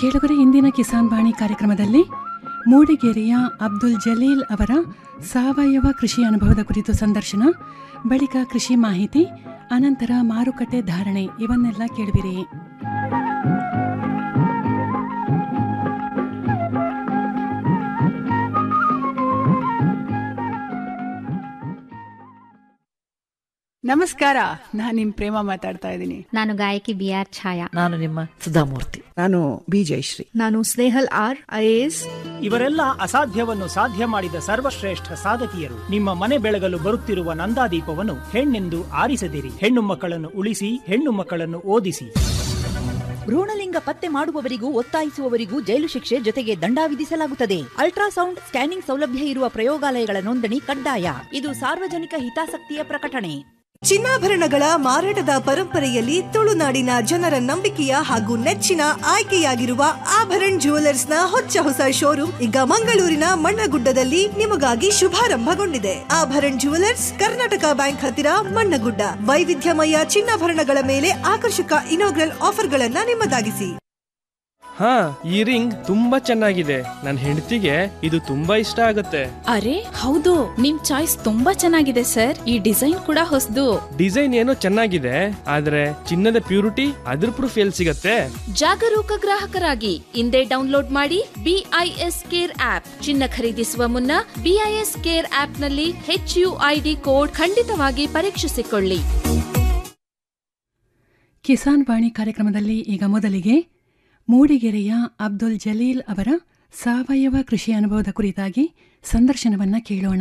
ಕೇಳುಗರೆ ಇಂದಿನ ಕಿಸಾನ್ ಬಾಣಿ ಕಾರ್ಯಕ್ರಮದಲ್ಲಿ ಮೂಡಿಗೆರೆಯ ಅಬ್ದುಲ್ ಜಲೀಲ್ ಅವರ ಸಾವಯವ ಕೃಷಿ ಅನುಭವದ ಕುರಿತು ಸಂದರ್ಶನ ಬಳಿಕ ಕೃಷಿ ಮಾಹಿತಿ ಅನಂತರ ಮಾರುಕಟ್ಟೆ ಧಾರಣೆ ಇವನ್ನೆಲ್ಲ ಕೇಳುವಿರಿ ನಮಸ್ಕಾರ ನಾನು ನಿಮ್ ಪ್ರೇಮ ಮಾತಾಡ್ತಾ ಇದ್ದೀನಿ ನಾನು ಗಾಯಕಿ ಬಿ ಆರ್ ಛಾಯಾ ನಾನು ನಿಮ್ಮ ಸುಧಾಮೂರ್ತಿ ನಾನು ಬಿ ಜಯಶ್ರೀ ನಾನು ಸ್ನೇಹಲ್ ಆರ್ ಐಎಎಸ್ ಇವರೆಲ್ಲ ಅಸಾಧ್ಯವನ್ನು ಸಾಧ್ಯ ಮಾಡಿದ ಸರ್ವಶ್ರೇಷ್ಠ ಸಾಧಕಿಯರು ನಿಮ್ಮ ಮನೆ ಬೆಳಗಲು ಬರುತ್ತಿರುವ ನಂದಾದೀಪವನ್ನು ಹೆಣ್ಣೆಂದು ಆರಿಸದಿರಿ ಹೆಣ್ಣು ಮಕ್ಕಳನ್ನು ಉಳಿಸಿ ಹೆಣ್ಣು ಮಕ್ಕಳನ್ನು ಓದಿಸಿ ಭ್ರೂಣಲಿಂಗ ಪತ್ತೆ ಮಾಡುವವರಿಗೂ ಒತ್ತಾಯಿಸುವವರಿಗೂ ಜೈಲು ಶಿಕ್ಷೆ ಜೊತೆಗೆ ದಂಡ ವಿಧಿಸಲಾಗುತ್ತದೆ ಅಲ್ಟ್ರಾಸೌಂಡ್ ಸ್ಕ್ಯಾನಿಂಗ್ ಸೌಲಭ್ಯ ಇರುವ ಪ್ರಯೋಗಾಲಯಗಳ ನೋಂದಣಿ ಕಡ್ಡಾಯ ಇದು ಸಾರ್ವಜನಿಕ ಹಿತಾಸಕ್ತಿಯ ಪ್ರಕಟಣೆ ಚಿನ್ನಾಭರಣಗಳ ಮಾರಾಟದ ಪರಂಪರೆಯಲ್ಲಿ ತುಳುನಾಡಿನ ಜನರ ನಂಬಿಕೆಯ ಹಾಗೂ ನೆಚ್ಚಿನ ಆಯ್ಕೆಯಾಗಿರುವ ಆಭರಣ್ ನ ಹೊಚ್ಚ ಹೊಸ ಶೋರೂಮ್ ಈಗ ಮಂಗಳೂರಿನ ಮಣ್ಣಗುಡ್ಡದಲ್ಲಿ ನಿಮಗಾಗಿ ಶುಭಾರಂಭಗೊಂಡಿದೆ ಆಭರಣ್ ಜುವೆಲರ್ಸ್ ಕರ್ನಾಟಕ ಬ್ಯಾಂಕ್ ಹತ್ತಿರ ಮಣ್ಣಗುಡ್ಡ ವೈವಿಧ್ಯಮಯ ಚಿನ್ನಾಭರಣಗಳ ಮೇಲೆ ಆಕರ್ಷಕ ಇನೋಗ್ರಲ್ ಆಫರ್ಗಳನ್ನ ನಿಮ್ಮದಾಗಿಸಿ ಹಾ ಈ ರಿಂಗ್ ತುಂಬಾ ಚೆನ್ನಾಗಿದೆ ನನ್ನ ಹೆಂಡತಿಗೆ ಇದು ತುಂಬಾ ಇಷ್ಟ ಆಗುತ್ತೆ ಅರೆ ಹೌದು ನಿಮ್ ಚಾಯ್ಸ್ ತುಂಬಾ ಚೆನ್ನಾಗಿದೆ ಸರ್ ಈ ಡಿಸೈನ್ ಕೂಡ ಹೊಸದು ಡಿಸೈನ್ ಏನೋ ಚೆನ್ನಾಗಿದೆ ಆದ್ರೆ ಚಿನ್ನದ ಪ್ಯೂರಿಟಿ ಅದ್ರ ಪ್ರೂಫ್ ಎಲ್ಲಿ ಸಿಗತ್ತೆ ಜಾಗರೂಕ ಗ್ರಾಹಕರಾಗಿ ಇಂದೇ ಡೌನ್ಲೋಡ್ ಮಾಡಿ ಬಿಐಎಸ್ ಕೇರ್ ಆಪ್ ಚಿನ್ನ ಖರೀದಿಸುವ ಮುನ್ನ ಬಿಐಎಸ್ ಕೇರ್ ಆಪ್ ನಲ್ಲಿ ಹೆಚ್ ಯು ಐಡಿ ಕೋಡ್ ಖಂಡಿತವಾಗಿ ಪರೀಕ್ಷಿಸಿಕೊಳ್ಳಿ ಕಿಸಾನ್ ಬಾಣಿ ಕಾರ್ಯಕ್ರಮದಲ್ಲಿ ಈಗ ಮೊದಲಿಗೆ ಮೂಡಿಗೆರೆಯ ಅಬ್ದುಲ್ ಜಲೀಲ್ ಅವರ ಸಾವಯವ ಕೃಷಿ ಅನುಭವದ ಕುರಿತಾಗಿ ಸಂದರ್ಶನವನ್ನ ಕೇಳೋಣ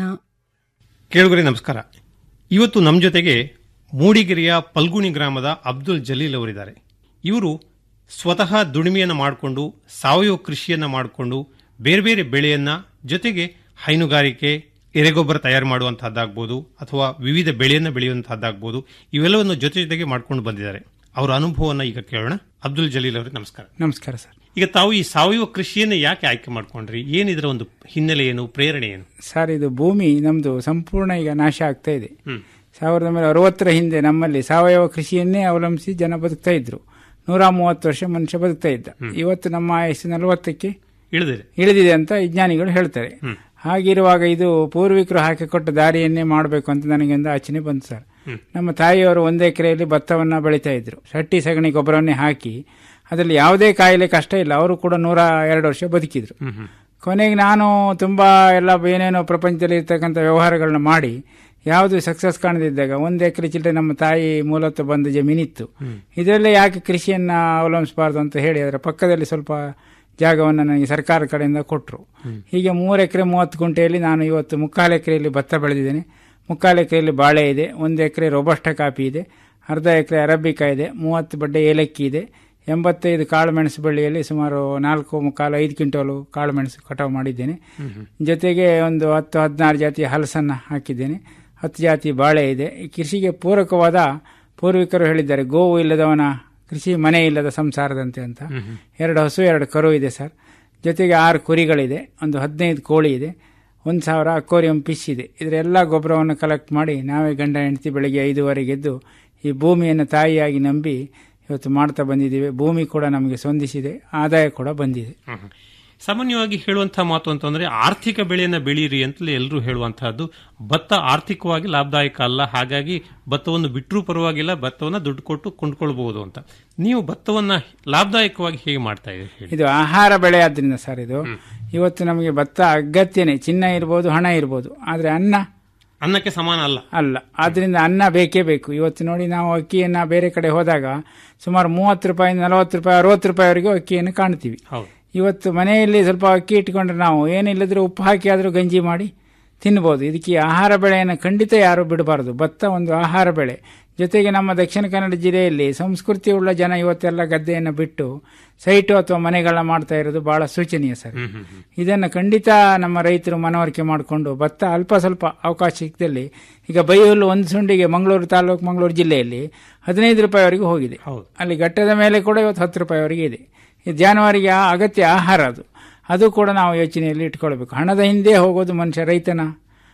ಕೇಳುಗರೆ ನಮಸ್ಕಾರ ಇವತ್ತು ನಮ್ಮ ಜೊತೆಗೆ ಮೂಡಿಗೆರೆಯ ಪಲ್ಗುಣಿ ಗ್ರಾಮದ ಅಬ್ದುಲ್ ಜಲೀಲ್ ಅವರಿದ್ದಾರೆ ಇವರು ಸ್ವತಃ ದುಡಿಮೆಯನ್ನು ಮಾಡಿಕೊಂಡು ಸಾವಯವ ಕೃಷಿಯನ್ನು ಮಾಡಿಕೊಂಡು ಬೇರೆ ಬೇರೆ ಬೆಳೆಯನ್ನ ಜೊತೆಗೆ ಹೈನುಗಾರಿಕೆ ಎರೆಗೊಬ್ಬರ ತಯಾರು ಮಾಡುವಂತಹದ್ದಾಗ್ಬೋದು ಅಥವಾ ವಿವಿಧ ಬೆಳೆಯನ್ನು ಬೆಳೆಯುವಂತಹದ್ದಾಗ್ಬೋದು ಇವೆಲ್ಲವನ್ನು ಜೊತೆ ಜೊತೆಗೆ ಮಾಡ್ಕೊಂಡು ಬಂದಿದ್ದಾರೆ ಅವರ ಅನುಭವವನ್ನು ಈಗ ಕೇಳೋಣ ಅಬ್ದುಲ್ ಜಲೀಲ್ ಅವರೇ ನಮಸ್ಕಾರ ನಮಸ್ಕಾರ ಸರ್ ಈಗ ತಾವು ಈ ಸಾವಯವ ಕೃಷಿಯನ್ನು ಯಾಕೆ ಆಯ್ಕೆ ಮಾಡ್ಕೊಂಡ್ರಿ ಏನಿದರ ಒಂದು ಹಿನ್ನೆಲೆ ಏನು ಪ್ರೇರಣೆ ಏನು ಸರ್ ಇದು ಭೂಮಿ ನಮ್ದು ಸಂಪೂರ್ಣ ಈಗ ನಾಶ ಆಗ್ತಾ ಇದೆ ಸಾವಿರದ ಒಂಬೈನೂರ ಅರವತ್ತರ ಹಿಂದೆ ನಮ್ಮಲ್ಲಿ ಸಾವಯವ ಕೃಷಿಯನ್ನೇ ಅವಲಂಬಿಸಿ ಜನ ಬದುಕ್ತಾ ಇದ್ರು ನೂರ ಮೂವತ್ತು ವರ್ಷ ಮನುಷ್ಯ ಬದುಕ್ತಾ ಇದ್ದ ಇವತ್ತು ನಮ್ಮ ಆಯಸ್ಸು ನಲವತ್ತಕ್ಕೆ ಇಳಿದಿದೆ ಇಳಿದಿದೆ ಅಂತ ವಿಜ್ಞಾನಿಗಳು ಹೇಳ್ತಾರೆ ಹಾಗಿರುವಾಗ ಇದು ಪೂರ್ವಿಕರು ಹಾಕಿಕೊಟ್ಟ ದಾರಿಯನ್ನೇ ಮಾಡಬೇಕು ಅಂತ ನನಗೆ ಒಂದು ಆಚರಣೆ ಬಂತು ಸರ್ ನಮ್ಮ ತಾಯಿಯವರು ಒಂದು ಎಕರೆಯಲ್ಲಿ ಭತ್ತವನ್ನ ಬೆಳೀತಾ ಇದ್ರು ಶಟ್ಟಿ ಸಗಣಿ ಗೊಬ್ಬರವನ್ನೇ ಹಾಕಿ ಅದರಲ್ಲಿ ಯಾವುದೇ ಕಾಯಿಲೆ ಕಷ್ಟ ಇಲ್ಲ ಅವರು ಕೂಡ ನೂರ ಎರಡು ವರ್ಷ ಬದುಕಿದ್ರು ಕೊನೆಗೆ ನಾನು ತುಂಬಾ ಎಲ್ಲ ಏನೇನೋ ಪ್ರಪಂಚದಲ್ಲಿ ಇರ್ತಕ್ಕಂಥ ವ್ಯವಹಾರಗಳನ್ನ ಮಾಡಿ ಯಾವುದು ಸಕ್ಸಸ್ ಕಾಣದಿದ್ದಾಗ ಒಂದು ಎಕರೆ ಚಿಲ್ಲರೆ ನಮ್ಮ ತಾಯಿ ಮೂಲತಃ ಬಂದ ಜಮೀನಿತ್ತು ಇದರಲ್ಲೇ ಯಾಕೆ ಕೃಷಿಯನ್ನ ಅವಲಂಬಿಸಬಾರ್ದು ಅಂತ ಹೇಳಿ ಅದರ ಪಕ್ಕದಲ್ಲಿ ಸ್ವಲ್ಪ ಜಾಗವನ್ನು ನನಗೆ ಸರ್ಕಾರ ಕಡೆಯಿಂದ ಕೊಟ್ಟರು ಹೀಗೆ ಮೂರು ಎಕರೆ ಮೂವತ್ತು ಗುಂಟೆಯಲ್ಲಿ ನಾನು ಇವತ್ತು ಮುಕ್ಕಾಲು ಎಕರೆಯಲ್ಲಿ ಭತ್ತ ಬೆಳೆದಿದ್ದೇನೆ ಮುಕ್ಕಾಲು ಎಕರೆಯಲ್ಲಿ ಬಾಳೆ ಇದೆ ಒಂದು ಎಕರೆ ರೋಬಸ್ಟ ಕಾಫಿ ಇದೆ ಅರ್ಧ ಎಕರೆ ಅರಬಿಕಾ ಇದೆ ಮೂವತ್ತು ಬಡ್ಡೆ ಏಲಕ್ಕಿ ಇದೆ ಎಂಬತ್ತೈದು ಕಾಳು ಮೆಣಸು ಬಳ್ಳಿಯಲ್ಲಿ ಸುಮಾರು ನಾಲ್ಕು ಮುಕ್ಕಾಲು ಐದು ಕ್ವಿಂಟೋಲು ಕಾಳು ಮೆಣಸು ಕಟಾವು ಮಾಡಿದ್ದೇನೆ ಜೊತೆಗೆ ಒಂದು ಹತ್ತು ಹದಿನಾರು ಜಾತಿಯ ಹಲಸನ್ನು ಹಾಕಿದ್ದೇನೆ ಹತ್ತು ಜಾತಿ ಬಾಳೆ ಇದೆ ಈ ಕೃಷಿಗೆ ಪೂರಕವಾದ ಪೂರ್ವಿಕರು ಹೇಳಿದ್ದಾರೆ ಗೋವು ಇಲ್ಲದವನ ಕೃಷಿ ಮನೆ ಇಲ್ಲದ ಸಂಸಾರದಂತೆ ಅಂತ ಎರಡು ಹಸು ಎರಡು ಕರು ಇದೆ ಸರ್ ಜೊತೆಗೆ ಆರು ಕುರಿಗಳಿದೆ ಒಂದು ಹದಿನೈದು ಕೋಳಿ ಇದೆ ಒಂದು ಸಾವಿರ ಅಕ್ಕೋರಿಯಂ ಫಿಶ್ ಇದೆ ಇದರ ಎಲ್ಲ ಗೊಬ್ಬರವನ್ನು ಕಲೆಕ್ಟ್ ಮಾಡಿ ನಾವೇ ಗಂಡ ಹೆಂಡತಿ ಬೆಳಗ್ಗೆ ಐದುವರೆಗೆ ಎದ್ದು ಈ ಭೂಮಿಯನ್ನು ತಾಯಿಯಾಗಿ ನಂಬಿ ಇವತ್ತು ಮಾಡ್ತಾ ಬಂದಿದ್ದೀವಿ ಭೂಮಿ ಕೂಡ ನಮಗೆ ಸ್ಪಂದಿಸಿದೆ ಆದಾಯ ಕೂಡ ಬಂದಿದೆ ಸಾಮಾನ್ಯವಾಗಿ ಹೇಳುವಂತಹ ಮಾತು ಅಂತಂದ್ರೆ ಆರ್ಥಿಕ ಬೆಳೆಯನ್ನ ಬೆಳೀರಿ ಅಂತಲೇ ಎಲ್ಲರೂ ಹೇಳುವಂತಹದ್ದು ಭತ್ತ ಆರ್ಥಿಕವಾಗಿ ಲಾಭದಾಯಕ ಅಲ್ಲ ಹಾಗಾಗಿ ಭತ್ತವನ್ನು ಬಿಟ್ಟರೂ ಪರವಾಗಿಲ್ಲ ಭತ್ತವನ್ನ ದುಡ್ಡು ಕೊಟ್ಟು ಕೊಂಡ್ಕೊಳ್ಬಹುದು ಅಂತ ನೀವು ಭತ್ತವನ್ನ ಲಾಭದಾಯಕವಾಗಿ ಹೇಗೆ ಮಾಡ್ತಾ ಇದ್ದೀರಿ ಇದು ಆಹಾರ ಬೆಳೆ ಆದ್ರಿಂದ ಸರ್ ಇದು ಇವತ್ತು ನಮಗೆ ಭತ್ತ ಅಗತ್ಯನೇ ಚಿನ್ನ ಇರ್ಬೋದು ಹಣ ಇರ್ಬೋದು ಆದ್ರೆ ಅನ್ನ ಅನ್ನಕ್ಕೆ ಸಮಾನ ಅಲ್ಲ ಅಲ್ಲ ಆದ್ರಿಂದ ಅನ್ನ ಬೇಕೇ ಬೇಕು ಇವತ್ತು ನೋಡಿ ನಾವು ಅಕ್ಕಿಯನ್ನ ಬೇರೆ ಕಡೆ ಹೋದಾಗ ಸುಮಾರು ಮೂವತ್ತು ರೂಪಾಯಿ ನಲವತ್ತು ರೂಪಾಯಿ ಅರವತ್ತು ರೂಪಾಯಿವರೆಗೂ ಅಕ್ಕಿಯನ್ನು ಕಾಣ್ತೀವಿ ಇವತ್ತು ಮನೆಯಲ್ಲಿ ಸ್ವಲ್ಪ ಅಕ್ಕಿ ಇಟ್ಕೊಂಡ್ರೆ ನಾವು ಏನಿಲ್ಲದ್ರೂ ಉಪ್ಪು ಹಾಕಿ ಆದರೂ ಗಂಜಿ ಮಾಡಿ ತಿನ್ಬೋದು ಇದಕ್ಕೆ ಈ ಆಹಾರ ಬೆಳೆಯನ್ನು ಖಂಡಿತ ಯಾರು ಬಿಡಬಾರದು ಭತ್ತ ಒಂದು ಆಹಾರ ಬೆಳೆ ಜೊತೆಗೆ ನಮ್ಮ ದಕ್ಷಿಣ ಕನ್ನಡ ಜಿಲ್ಲೆಯಲ್ಲಿ ಸಂಸ್ಕೃತಿ ಉಳ್ಳ ಜನ ಇವತ್ತೆಲ್ಲ ಗದ್ದೆಯನ್ನು ಬಿಟ್ಟು ಸೈಟು ಅಥವಾ ಮನೆಗಳನ್ನ ಮಾಡ್ತಾ ಇರೋದು ಬಹಳ ಸೂಚನೀಯ ಸರ್ ಇದನ್ನು ಖಂಡಿತ ನಮ್ಮ ರೈತರು ಮನವರಿಕೆ ಮಾಡಿಕೊಂಡು ಭತ್ತ ಅಲ್ಪ ಸ್ವಲ್ಪ ಅವಕಾಶ ಸಿಕ್ಕದಲ್ಲಿ ಈಗ ಬೈಹುಲ್ಲು ಒಂದು ಸುಂಡಿಗೆ ಮಂಗಳೂರು ತಾಲೂಕು ಮಂಗಳೂರು ಜಿಲ್ಲೆಯಲ್ಲಿ ಹದಿನೈದು ರೂಪಾಯಿವರೆಗೂ ಹೋಗಿದೆ ಅಲ್ಲಿ ಘಟ್ಟದ ಮೇಲೆ ಕೂಡ ಇವತ್ತು ಹತ್ತು ರೂಪಾಯಿವರೆಗೆ ಇದೆ ಈ ಜಾನುವಾರಿಗೆ ಅಗತ್ಯ ಆಹಾರ ಅದು ಅದು ಕೂಡ ನಾವು ಯೋಚನೆಯಲ್ಲಿ ಇಟ್ಕೊಳ್ಬೇಕು ಹಣದ ಹಿಂದೆ ಹೋಗೋದು ಮನುಷ್ಯ ರೈತನ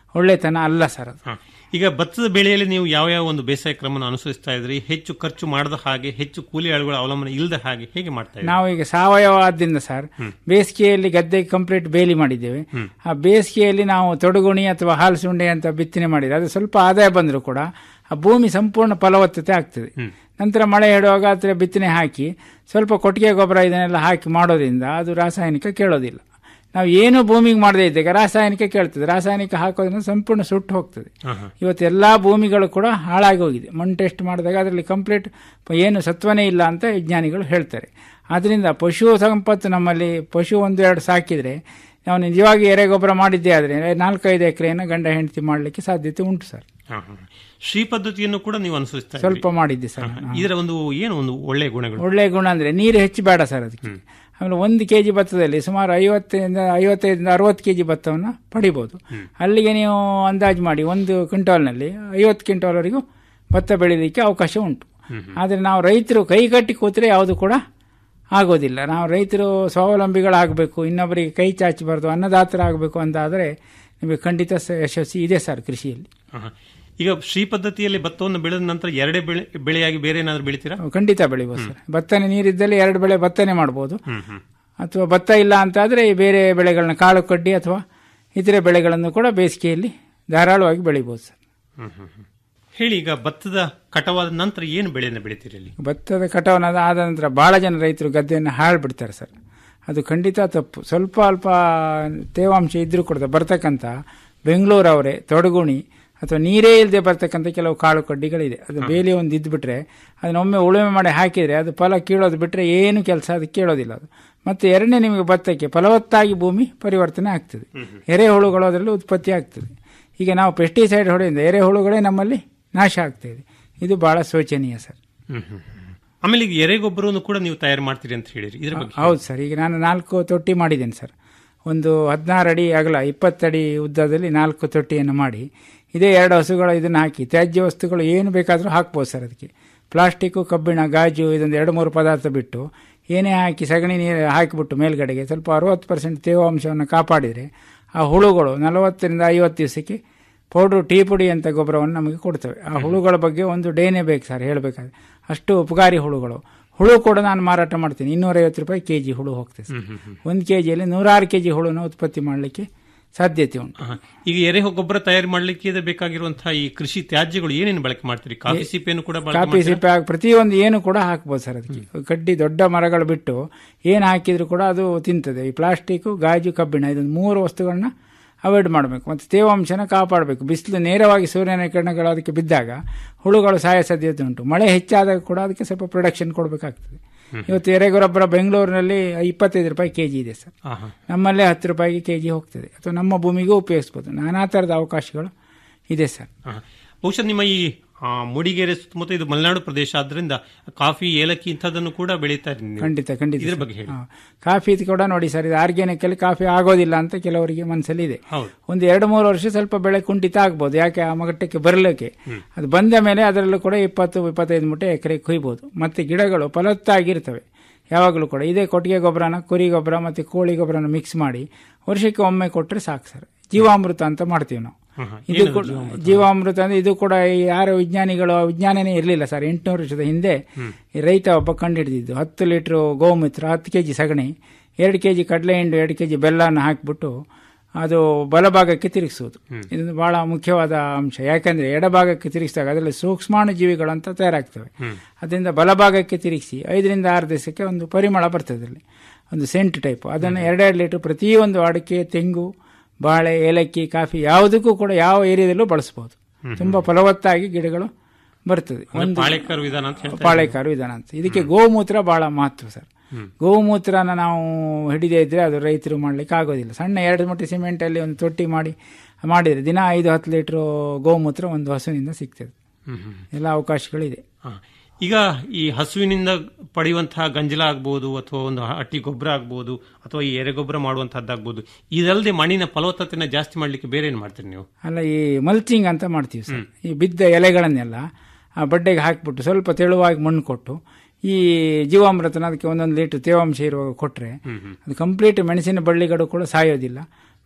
ಒಳ್ಳೆತನ ಅಲ್ಲ ಸರ್ ಅದು ಹ. ಈಗ ಭತ್ತದ ಬೆಳೆಯಲ್ಲಿ ನೀವು ಯಾವ ಯಾವ ಒಂದು ಬೇಸಾಯ ಕ್ರಮವನ್ನು ಅನುಸರಿಸ್ತಾ ಇದ್ರಿ ಹೆಚ್ಚು ಖರ್ಚು ಮಾಡದ ಹಾಗೆ ಹೆಚ್ಚು ಕೂಲಿ ಆಳುಗಳ ಅವಲಂಬನೆ ಇಲ್ಲದ ಹಾಗೆ ಹೇಗೆ ಮಾಡ್ತಾ ಇದ್ರಿ ನಾವು ಈಗ ಸಾವಯವ ಆದ್ರಿಂದ ಸರ್ ಬೇಸಿಗೆಯಲ್ಲಿ ಗದ್ದೆಗೆ ಕಂಪ್ಲೀಟ್ ಬೇಲಿ ಮಾಡಿದ್ದೇವೆ ಆ ಬೇಸಿಗೆಯಲ್ಲಿ ನಾವು ತೊಡಗುಣಿ ಅಥವಾ ಹಾಲಸುಂಡೆ ಅಂತ ಬಿತ್ತನೆ ಮಾಡಿದ್ರೆ ಅದು ಸ್ವಲ್ಪ ಆದಾಯ ಬಂದರೂ ಕೂಡ ಆ ಭೂಮಿ ಸಂಪೂರ್ಣ ಫಲವತ್ತತೆ ಆಗ್ತದೆ ನಂತರ ಮಳೆ ಹೇಳುವಾಗ ಹತ್ರ ಬಿತ್ತನೆ ಹಾಕಿ ಸ್ವಲ್ಪ ಕೊಟ್ಟಿಗೆ ಗೊಬ್ಬರ ಇದನ್ನೆಲ್ಲ ಹಾಕಿ ಮಾಡೋದ್ರಿಂದ ಅದು ರಾಸಾಯನಿಕ ಕೇಳೋದಿಲ್ಲ ನಾವು ಏನು ಭೂಮಿಗೆ ಮಾಡದೇ ಇದ್ದಾಗ ರಾಸಾಯನಿಕ ಕೇಳ್ತದೆ ರಾಸಾಯನಿಕ ಹಾಕೋದ್ರಿಂದ ಸಂಪೂರ್ಣ ಸುಟ್ಟು ಹೋಗ್ತದೆ ಇವತ್ತು ಎಲ್ಲಾ ಭೂಮಿಗಳು ಕೂಡ ಹಾಳಾಗಿ ಹೋಗಿದೆ ಮಣ್ಣು ಟೆಸ್ಟ್ ಮಾಡಿದಾಗ ಅದರಲ್ಲಿ ಕಂಪ್ಲೀಟ್ ಏನು ಸತ್ವನೇ ಇಲ್ಲ ಅಂತ ವಿಜ್ಞಾನಿಗಳು ಹೇಳ್ತಾರೆ ಆದ್ರಿಂದ ಪಶು ಸಂಪತ್ತು ನಮ್ಮಲ್ಲಿ ಪಶು ಒಂದು ಎರಡು ಸಾಕಿದ್ರೆ ನಾವು ನಿಜವಾಗಿ ಎರೆಗೊಬ್ಬರ ಮಾಡಿದ್ದೇ ಆದರೆ ನಾಲ್ಕೈದು ಎಕರೆಯನ್ನು ಗಂಡ ಹೆಂಡತಿ ಮಾಡಲಿಕ್ಕೆ ಸಾಧ್ಯತೆ ಉಂಟು ಸರ್ ಹ, ಹ. ಶ್ರೀ ಪದ್ಧತಿಯನ್ನು ಕೂಡ ನೀವು ಅನುಸರಿಸ್ತಾ ಇದ್ರಿ. ಸ್ವಲ್ಪ ಮಾಡಿದ್ದೆ ಸರ್ ಹ, ಹ. ಇದರ ಒಂದು ಏನು ಒಂದು ಒಳ್ಳೆಯ ಗುಣಗಳು ಒಳ್ಳೆಯ ಗುಣ ಅಂದ್ರೆ ನೀರು ಹೆಚ್ಚು ಬೇಡ ಸರ್ ಅದಕ್ಕೆ ಆಮೇಲೆ ಒಂದು ಕೆ ಜಿ ಭತ್ತದಲ್ಲಿ ಸುಮಾರು ಐವತ್ತರಿಂದ ಐವತ್ತೈದರಿಂದ ಅರವತ್ತು ಕೆ ಜಿ ಭತ್ತವನ್ನು ಪಡಿಬೋದು ಅಲ್ಲಿಗೆ ನೀವು ಅಂದಾಜು ಮಾಡಿ ಒಂದು ಕ್ವಿಂಟಾಲ್ನಲ್ಲಿ ಐವತ್ತು ಕ್ವಿಂಟಾಲ್ವರೆಗೂ ಭತ್ತ ಬೆಳೀಲಿಕ್ಕೆ ಅವಕಾಶ ಉಂಟು ಆದರೆ ನಾವು ರೈತರು ಕೈ ಕಟ್ಟಿ ಕೂತ್ರೆ ಯಾವುದು ಕೂಡ ಆಗೋದಿಲ್ಲ ನಾವು ರೈತರು ಸ್ವಾವಲಂಬಿಗಳಾಗಬೇಕು ಇನ್ನೊಬ್ಬರಿಗೆ ಕೈ ಚಾಚಬಾರ್ದು ಅನ್ನದಾತರಾಗಬೇಕು ಅಂತ ಆದರೆ ನಿಮಗೆ ಖಂಡಿತ ಸ- ಯಶಸ್ವಿ ಇದೆ ಸರ್ ಕೃಷಿಯಲ್ಲಿ ಹ, ಹ. ಈಗ ಶ್ರೀ ಪದ್ಧತಿಯಲ್ಲಿ ಭತ್ತವನ್ನು ಬೆಳೆದ ನಂತರ ಎರಡೇ ಬೆಳೆ ಬೆಳೆಯಾಗಿ ಬೇರೆ ಏನಾದ್ರು ಬೆಳಿತೀರಾ ಖಂಡಿತ ಬೆಳಿಬೋದು ಸರ್ ಭತ್ತನೆ ನೀರಿದ್ದಲ್ಲಿ ಎರಡು ಬೆಳೆ ಭತ್ತನೆ ಮಾಡ್ಬೋದು ಹ್ಮ್ ಹ್ಮ್ ಅಥವಾ ಭತ್ತ ಇಲ್ಲ ಅಂತ ಆದರೆ ಬೇರೆ ಬೆಳೆಗಳನ್ನ ಕಾಳು ಕಡ್ಡಿ ಅಥವಾ ಇತರೆ ಬೆಳೆಗಳನ್ನು ಕೂಡ ಬೇಸಿಗೆಯಲ್ಲಿ ಧಾರಾಳವಾಗಿ ಬೆಳಿಬೋದು ಸರ್ ಹ್ಮ್ ಹ್ಮ್ ಹ್ಮ್. ಹೇಳಿ ಈಗ ಭತ್ತದ ಕಟವಾದ ನಂತರ ಏನು ಬೆಳೆಯನ್ನು ಬೆಳಿತೀರಿ ಅಲ್ಲಿ ಭತ್ತದ ಕಟಾವನಾದ ಆದ ನಂತರ ಬಹಳ ಜನ ರೈತರು ಗದ್ದೆಯನ್ನು ಹಾಳು ಬಿಡ್ತಾರೆ ಸರ್ ಅದು ಖಂಡಿತ ತಪ್ಪು ಸ್ವಲ್ಪ ಅಲ್ಪ ತೇವಾಂಶ ಇದ್ರೂ ಕೂಡ ಬರ್ತಕ್ಕಂಥ ಬೆಂಗಳೂರು ಅವರೇ ತೊಡಗುಣಿ ಅಥವಾ ನೀರೇ ಇಲ್ಲದೆ ಬರ್ತಕ್ಕಂಥ ಕೆಲವು ಕಾಳು ಕಡ್ಡಿಗಳಿದೆ ಅದು ಬೇಲಿ ಒಂದು ಇದ್ಬಿಟ್ರೆ ಅದನ್ನೊಮ್ಮೆ ಉಳುಮೆ ಮಾಡಿ ಹಾಕಿದರೆ ಅದು ಫಲ ಕೀಳೋದು ಬಿಟ್ಟರೆ ಏನು ಕೆಲಸ ಅದಕ್ಕೆ ಕೇಳೋದಿಲ್ಲ ಅದು ಮತ್ತು ಎರಡನೇ ನಿಮಗೆ ಭತ್ತಕ್ಕೆ ಫಲವತ್ತಾಗಿ ಭೂಮಿ ಪರಿವರ್ತನೆ ಆಗ್ತದೆ ಎರೆಹುಳುಗಳು ಅದರಲ್ಲಿ ಉತ್ಪತ್ತಿ ಆಗ್ತದೆ ಈಗ ನಾವು ಪೆಸ್ಟಿಸೈಡ್ ಹೊಡೆಯಿಂದ ಎರೆಹುಳುಗಳೇ ನಮ್ಮಲ್ಲಿ ನಾಶ ಆಗ್ತಾಯಿದೆ ಇದು ಬಹಳ ಶೋಚನೀಯ ಸರ್ ಹ್ಮ್ ಹ್ಮ್ ಹ್ಮ್. ಆಮೇಲೆ ಈಗ ಎರೆಗೊಬ್ಬರವನ್ನು ಕೂಡ ನೀವು ತಯಾರು ಮಾಡ್ತೀರಿ ಅಂತ ಹೇಳಿರಿ ಇದ್ರ ಬಗ್ಗೆ ಹೌದು ಸರ್ ಈಗ ನಾನು ನಾಲ್ಕು ತೊಟ್ಟಿ ಮಾಡಿದ್ದೇನೆ ಸರ್ ಒಂದು ಹದಿನಾರು ಅಡಿ ಅಗಲ ಇಪ್ಪತ್ತಡಿ ಉದ್ದದಲ್ಲಿ ನಾಲ್ಕು ತೊಟ್ಟಿಯನ್ನು ಮಾಡಿ ಇದೇ ಎರಡು ಹಸುಗಳು ಇದನ್ನು ಹಾಕಿ ತ್ಯಾಜ್ಯ ವಸ್ತುಗಳು ಏನು ಬೇಕಾದರೂ ಹಾಕ್ಬೋದು ಸರ್ ಅದಕ್ಕೆ ಪ್ಲಾಸ್ಟಿಕ್ಕು ಕಬ್ಬಿಣ ಗಾಜು ಇದೊಂದು ಎರಡು ಮೂರು ಪದಾರ್ಥ ಬಿಟ್ಟು ಏನೇ ಹಾಕಿ ಸಗಣಿ ನೀರು ಹಾಕಿಬಿಟ್ಟು ಮೇಲ್ಗಡೆಗೆ ಸ್ವಲ್ಪ ಅರವತ್ತು ಪರ್ಸೆಂಟ್ ತೇವಾಂಶವನ್ನು ಕಾಪಾಡಿದರೆ ಆ ಹುಳುಗಳು ನಲವತ್ತರಿಂದ ಐವತ್ತು ದಿವಸಕ್ಕೆ ಪೌಡ್ರು ಟೀ ಪುಡಿ ಅಂತ ಗೊಬ್ಬರವನ್ನು ನಮಗೆ ಕೊಡ್ತವೆ ಆ ಹುಳುಗಳ ಬಗ್ಗೆ ಒಂದು ಡೇನೇ ಬೇಕು ಸರ್ ಹೇಳಬೇಕಾದ್ರೆ ಅಷ್ಟು ಉಪಕಾರಿ ಹುಳುಗಳು ಹುಳು ಕೂಡ ನಾನು ಮಾರಾಟ ಮಾಡ್ತೀನಿ ಇನ್ನೂರೈವತ್ತು ರೂಪಾಯಿ ಕೆ ಜಿ ಹುಳು ಹೋಗ್ತದೆ ಸರ್ ಒಂದು ಕೆ ಜಿಯಲ್ಲಿ ನೂರಾರು ಕೆ ಜಿ ಹುಳುನ ಉತ್ಪತ್ತಿ ಮಾಡಲಿಕ್ಕೆ ಸಾಧ್ಯತೆ ಉಂಟು ಹ. ಈಗ ಎರೆ ಗೊಬ್ಬರ ತಯಾರು ಮಾಡ್ಲಿಕ್ಕೆ ಇದು ಬೇಕಾಗಿರುವಂತಹ ಈ ಕೃಷಿ ತ್ಯಾಜ್ಯಗಳು ಏನೇನು ಬಳಕೆ ಮಾಡ್ತೀರಿ ಕಾಫಿ ಸಿಪ್ಪೆಯನ್ನು ಕೂಡ ಬಳಕೆ ಕಾಫಿ ಮಾಡ್ತೀರಾ? ಸಿಪ್ಪೆ ಹಾಕಿ ಪ್ರತಿಯೊಂದು ಏನು ಕೂಡ ಹಾಕ್ಬೋದು ಸರ್ ಅದಕ್ಕೆ ಕಡ್ಡಿ ದೊಡ್ಡ ಮರಗಳು ಬಿಟ್ಟು ಏನು ಹಾಕಿದ್ರು ಕೂಡ ಅದು ತಿಂತದೆ ಈ ಪ್ಲಾಸ್ಟಿಕ್ಕು ಗಾಜು ಕಬ್ಬಿಣ ಇದೊಂದು ಮೂರು ವಸ್ತುಗಳನ್ನ ಅವಾಯ್ಡ್ ಮಾಡಬೇಕು ಮತ್ತು ತೇವಾಂಶನ ಕಾಪಾಡಬೇಕು ಬಿಸಿಲು ನೇರವಾಗಿ ಸೂರ್ಯನ ಕಿರಣಗಳು ಅದಕ್ಕೆ ಬಿದ್ದಾಗ ಹುಳುಗಳು ಸಾಯ ಸಾಧ್ಯತೆ ಉಂಟು ಮಳೆ ಹೆಚ್ಚಾದಾಗ ಕೂಡ ಅದಕ್ಕೆ ಸ್ವಲ್ಪ ಪ್ರೊಡಕ್ಷನ್ ಕೊಡಬೇಕಾಗ್ತದೆ ಇವತ್ತು ಎರೆಗೊಬ್ಬರ ಬೆಂಗಳೂರಿನಲ್ಲಿ ಇಪ್ಪತ್ತೈದು ರೂಪಾಯಿ ಕೆ ಜಿ ಇದೆ ಸರ್ ಹ, ಹ. ನಮ್ಮಲ್ಲೇ ಹತ್ತು ರೂಪಾಯಿಗೆ ಕೆ ಜಿ ಹೋಗ್ತದೆ ಅಥವಾ ನಮ್ಮ ಭೂಮಿಗೂ ಉಪಯೋಗಿಸ್ಬೋದು ನಾನಾ ಥರದ ಅವಕಾಶಗಳು ಇದೆ ಸರ್ ಹ. ಬಹುಶಃ ನಿಮ್ಮ ಈ ಆ, ಮೂಡಿಗೆರೆ ಸುತ್ತಮುತ್ತ ಇದು ಮಲೆನಾಡು ಪ್ರದೇಶ ಆದ್ರಿಂದ ಕಾಫಿ ಏಲಕ್ಕಿ ಇಂಥದ್ದನ್ನು ಕೂಡ ಬೆಳೀತಾ ಇದ್ದೀನಿ ನೀವು. ಖಂಡಿತ ಖಂಡಿತ ಇದ್ರ ಸರ್. ಬಗ್ಗೆ ಹೇಳಿ ಹಾ. ಕಾಫಿ ಇದು ಕೂಡ ನೋಡಿ ಸರ್ ಇದು ಆರ್ಗ್ಯಾನಿಕ್ ಅಲ್ಲಿ ಕಾಫಿ ಆಗೋದಿಲ್ಲ ಅಂತ ಕೆಲವರಿಗೆ ಮನಸ್ಸಲ್ಲಿ ಇದೆ ಹೌದು ಒಂದು ಎರಡು ಮೂರು ವರ್ಷ ಸ್ವಲ್ಪ ಬೆಳೆ ಕುಂಠಿತ ಆಗ್ಬೋದು ಯಾಕೆ ಆ ಮಟ್ಟಕ್ಕೆ ಬರಲಿಕ್ಕೆ ಅದು ಬಂದ ಮೇಲೆ ಅದರಲ್ಲೂ ಕೂಡ ಇಪ್ಪತ್ತು ಇಪ್ಪತ್ತೈದು ಮೂಟೆ ಎಕರೆ ಕೊಯ್ಬೋದು ಮತ್ತೆ ಗಿಡಗಳು ಫಲವತ್ತಾಗಿರ್ತವೆ ಯಾವಾಗಲೂ ಕೂಡ ಇದೇ ಕೊಟ್ಟಿಗೆ ಗೊಬ್ಬರನ ಕುರಿ ಗೊಬ್ಬರ ಮತ್ತು ಕೋಳಿ ಗೊಬ್ಬರನ ಮಿಕ್ಸ್ ಮಾಡಿ ವರ್ಷಕ್ಕೆ ಒಮ್ಮೆ ಕೊಟ್ಟರೆ ಸಾಕು ಸರ್ ಜೀವಾಮೃತ ಅಂತ ಮಾಡ್ತೀವಿ ನಾವು ಹ, ಹ. ಇದು ಏನದು ಕೂಡ ಜೀವಾಮೃತ? ಜೀವಾಮೃತ ಅಂದ್ರೆ ಇದು ಕೂಡ ಈ ಯಾರು ವಿಜ್ಞಾನಿಗಳು ವಿಜ್ಞಾನನೇ ಇರಲಿಲ್ಲ ಸರ್ ಎಂಟುನೂರು ವರ್ಷದ ಹಿಂದೆ ಈ ರೈತ ಒಬ್ಬ ಕಂಡುಹಿಡಿದಿದ್ದು ಹತ್ತು ಲೀಟ್ರ್ ಗೋಮೂತ್ರ ಹತ್ತು ಕೆ ಜಿ ಸಗಣಿ ಎರಡು ಕೆ ಜಿ ಕಡಲೆ ಹಿಂಡು ಎರಡು ಕೆ ಜಿ ಬೆಲ್ಲನ ಹಾಕಿಬಿಟ್ಟು ಅದು ಬಲಭಾಗಕ್ಕೆ ತಿರುಗಿಸುವುದು ಇದೊಂದು ಬಹಳ ಮುಖ್ಯವಾದ ಅಂಶ ಯಾಕಂದ್ರೆ ಎಡಭಾಗಕ್ಕೆ ತಿರುಗಿಸಿದಾಗ ಅದರಲ್ಲಿ ಸೂಕ್ಷ್ಮಾಣು ಜೀವಿಗಳು ಅಂತ ತಯಾರಾಗ್ತವೆ ಅದರಿಂದ ಬಲಭಾಗಕ್ಕೆ ತಿರುಗಿಸಿ ಐದರಿಂದ ಆರು ದಿವಸಕ್ಕೆ ಒಂದು ಪರಿಮಳ ಬರ್ತದೆ ಅದರಲ್ಲಿ ಒಂದು ಸೆಂಟ್ ಟೈಪ್ ಅದನ್ನು ಎರಡೆರಡು ಲೀಟರ್ ಪ್ರತಿಯೊಂದು ಅಡಿಕೆ ತೆಂಗು ಬಾಳೆ ಏಲಕ್ಕಿ ಕಾಫಿ ಯಾವುದಕ್ಕೂ ಕೂಡ ಯಾವ ಏರಿಯಾದಲ್ಲೂ ಬಳಸಬಹುದು ತುಂಬಾ ಫಲವತ್ತಾಗಿ ಗಿಡಗಳು ಬರ್ತದೆ ಅಂದ್ರೆ ಪಾಳೆಕರು ವಿಧಾನ ಅಂತ ಹೇಳ್ತಾ ಪಾಳೆಕಾರು ವಿಧಾನ ಅಂತ ಇದಕ್ಕೆ ಗೋಮೂತ್ರ ಬಹಳ ಮಹತ್ವ ಸರ್ ಗೋಮೂತ್ರನ ನಾವು ಹಿಡಿದೇ ಇದ್ರೆ ಅದು ರೈತರು ಮಾಡ್ಲಿಕ್ಕೆ ಆಗೋದಿಲ್ಲ ಸಣ್ಣ ಎರಡು ಮೂಟೆ ಸಿಮೆಂಟ್ ಅಲ್ಲಿ ಒಂದು ತೊಟ್ಟಿ ಮಾಡಿ ಮಾಡಿದ್ರೆ ದಿನ ಐದು ಹತ್ತು ಲೀಟರ್ ಗೋಮೂತ್ರ ಒಂದು ಹಸುವಿನಿಂದ ಸಿಗ್ತದೆ ಹ್ಮ್, ಹ್ಮ್. ಎಲ್ಲ ಅವಕಾಶಗಳಿದೆ ಹ. ಈಗ ಈ ಹಸುವಿನಿಂದ ಪಡೆಯುವಂತಹ ಗಂಜಲ ಆಗ್ಬೋದು ಅಥವಾ ಒಂದು ಅಟ್ಟಿ ಗೊಬ್ಬರ ಆಗ್ಬೋದು ಅಥವಾ ಈ ಎರೆಗೊಬ್ಬರ ಮಾಡುವಂತಹದ್ದಾಗ್ಬೋದು ಇದಲ್ಲದೆ ಮಣ್ಣಿನ ಫಲವತ್ತತೆನ ಜಾಸ್ತಿ ಮಾಡ್ಲಿಕ್ಕೆ ಬೇರೆ ಏನ್ ಮಾಡ್ತೀರಿ ನೀವು ಅಲ್ಲ ಈ ಮಲ್ಚಿಂಗ್ ಅಂತ ಮಾಡ್ತೀವಿ ಸರ್ ಈ ಬಿದ್ದ ಎಲೆಗಳನ್ನೆಲ್ಲ ಆ ಬಡ್ಡೆಗೆ ಹಾಕಿಬಿಟ್ಟು ಸ್ವಲ್ಪ ತೆಳುವಾಗಿ ಮಣ್ಣು ಕೊಟ್ಟು ಈ ಜೀವಾಮೃತನ ಅದಕ್ಕೆ ಒಂದೊಂದು ಲೀಟರ್ ತೇವಾಂಶ ಇರುವಾಗ ಕೊಟ್ಟರೆ ಅದು ಕಂಪ್ಲೀಟ್ ಮೆಣಸಿನ ಬಳ್ಳಿಗಳು ಕೂಡ ಸಾಯೋದಿಲ್ಲ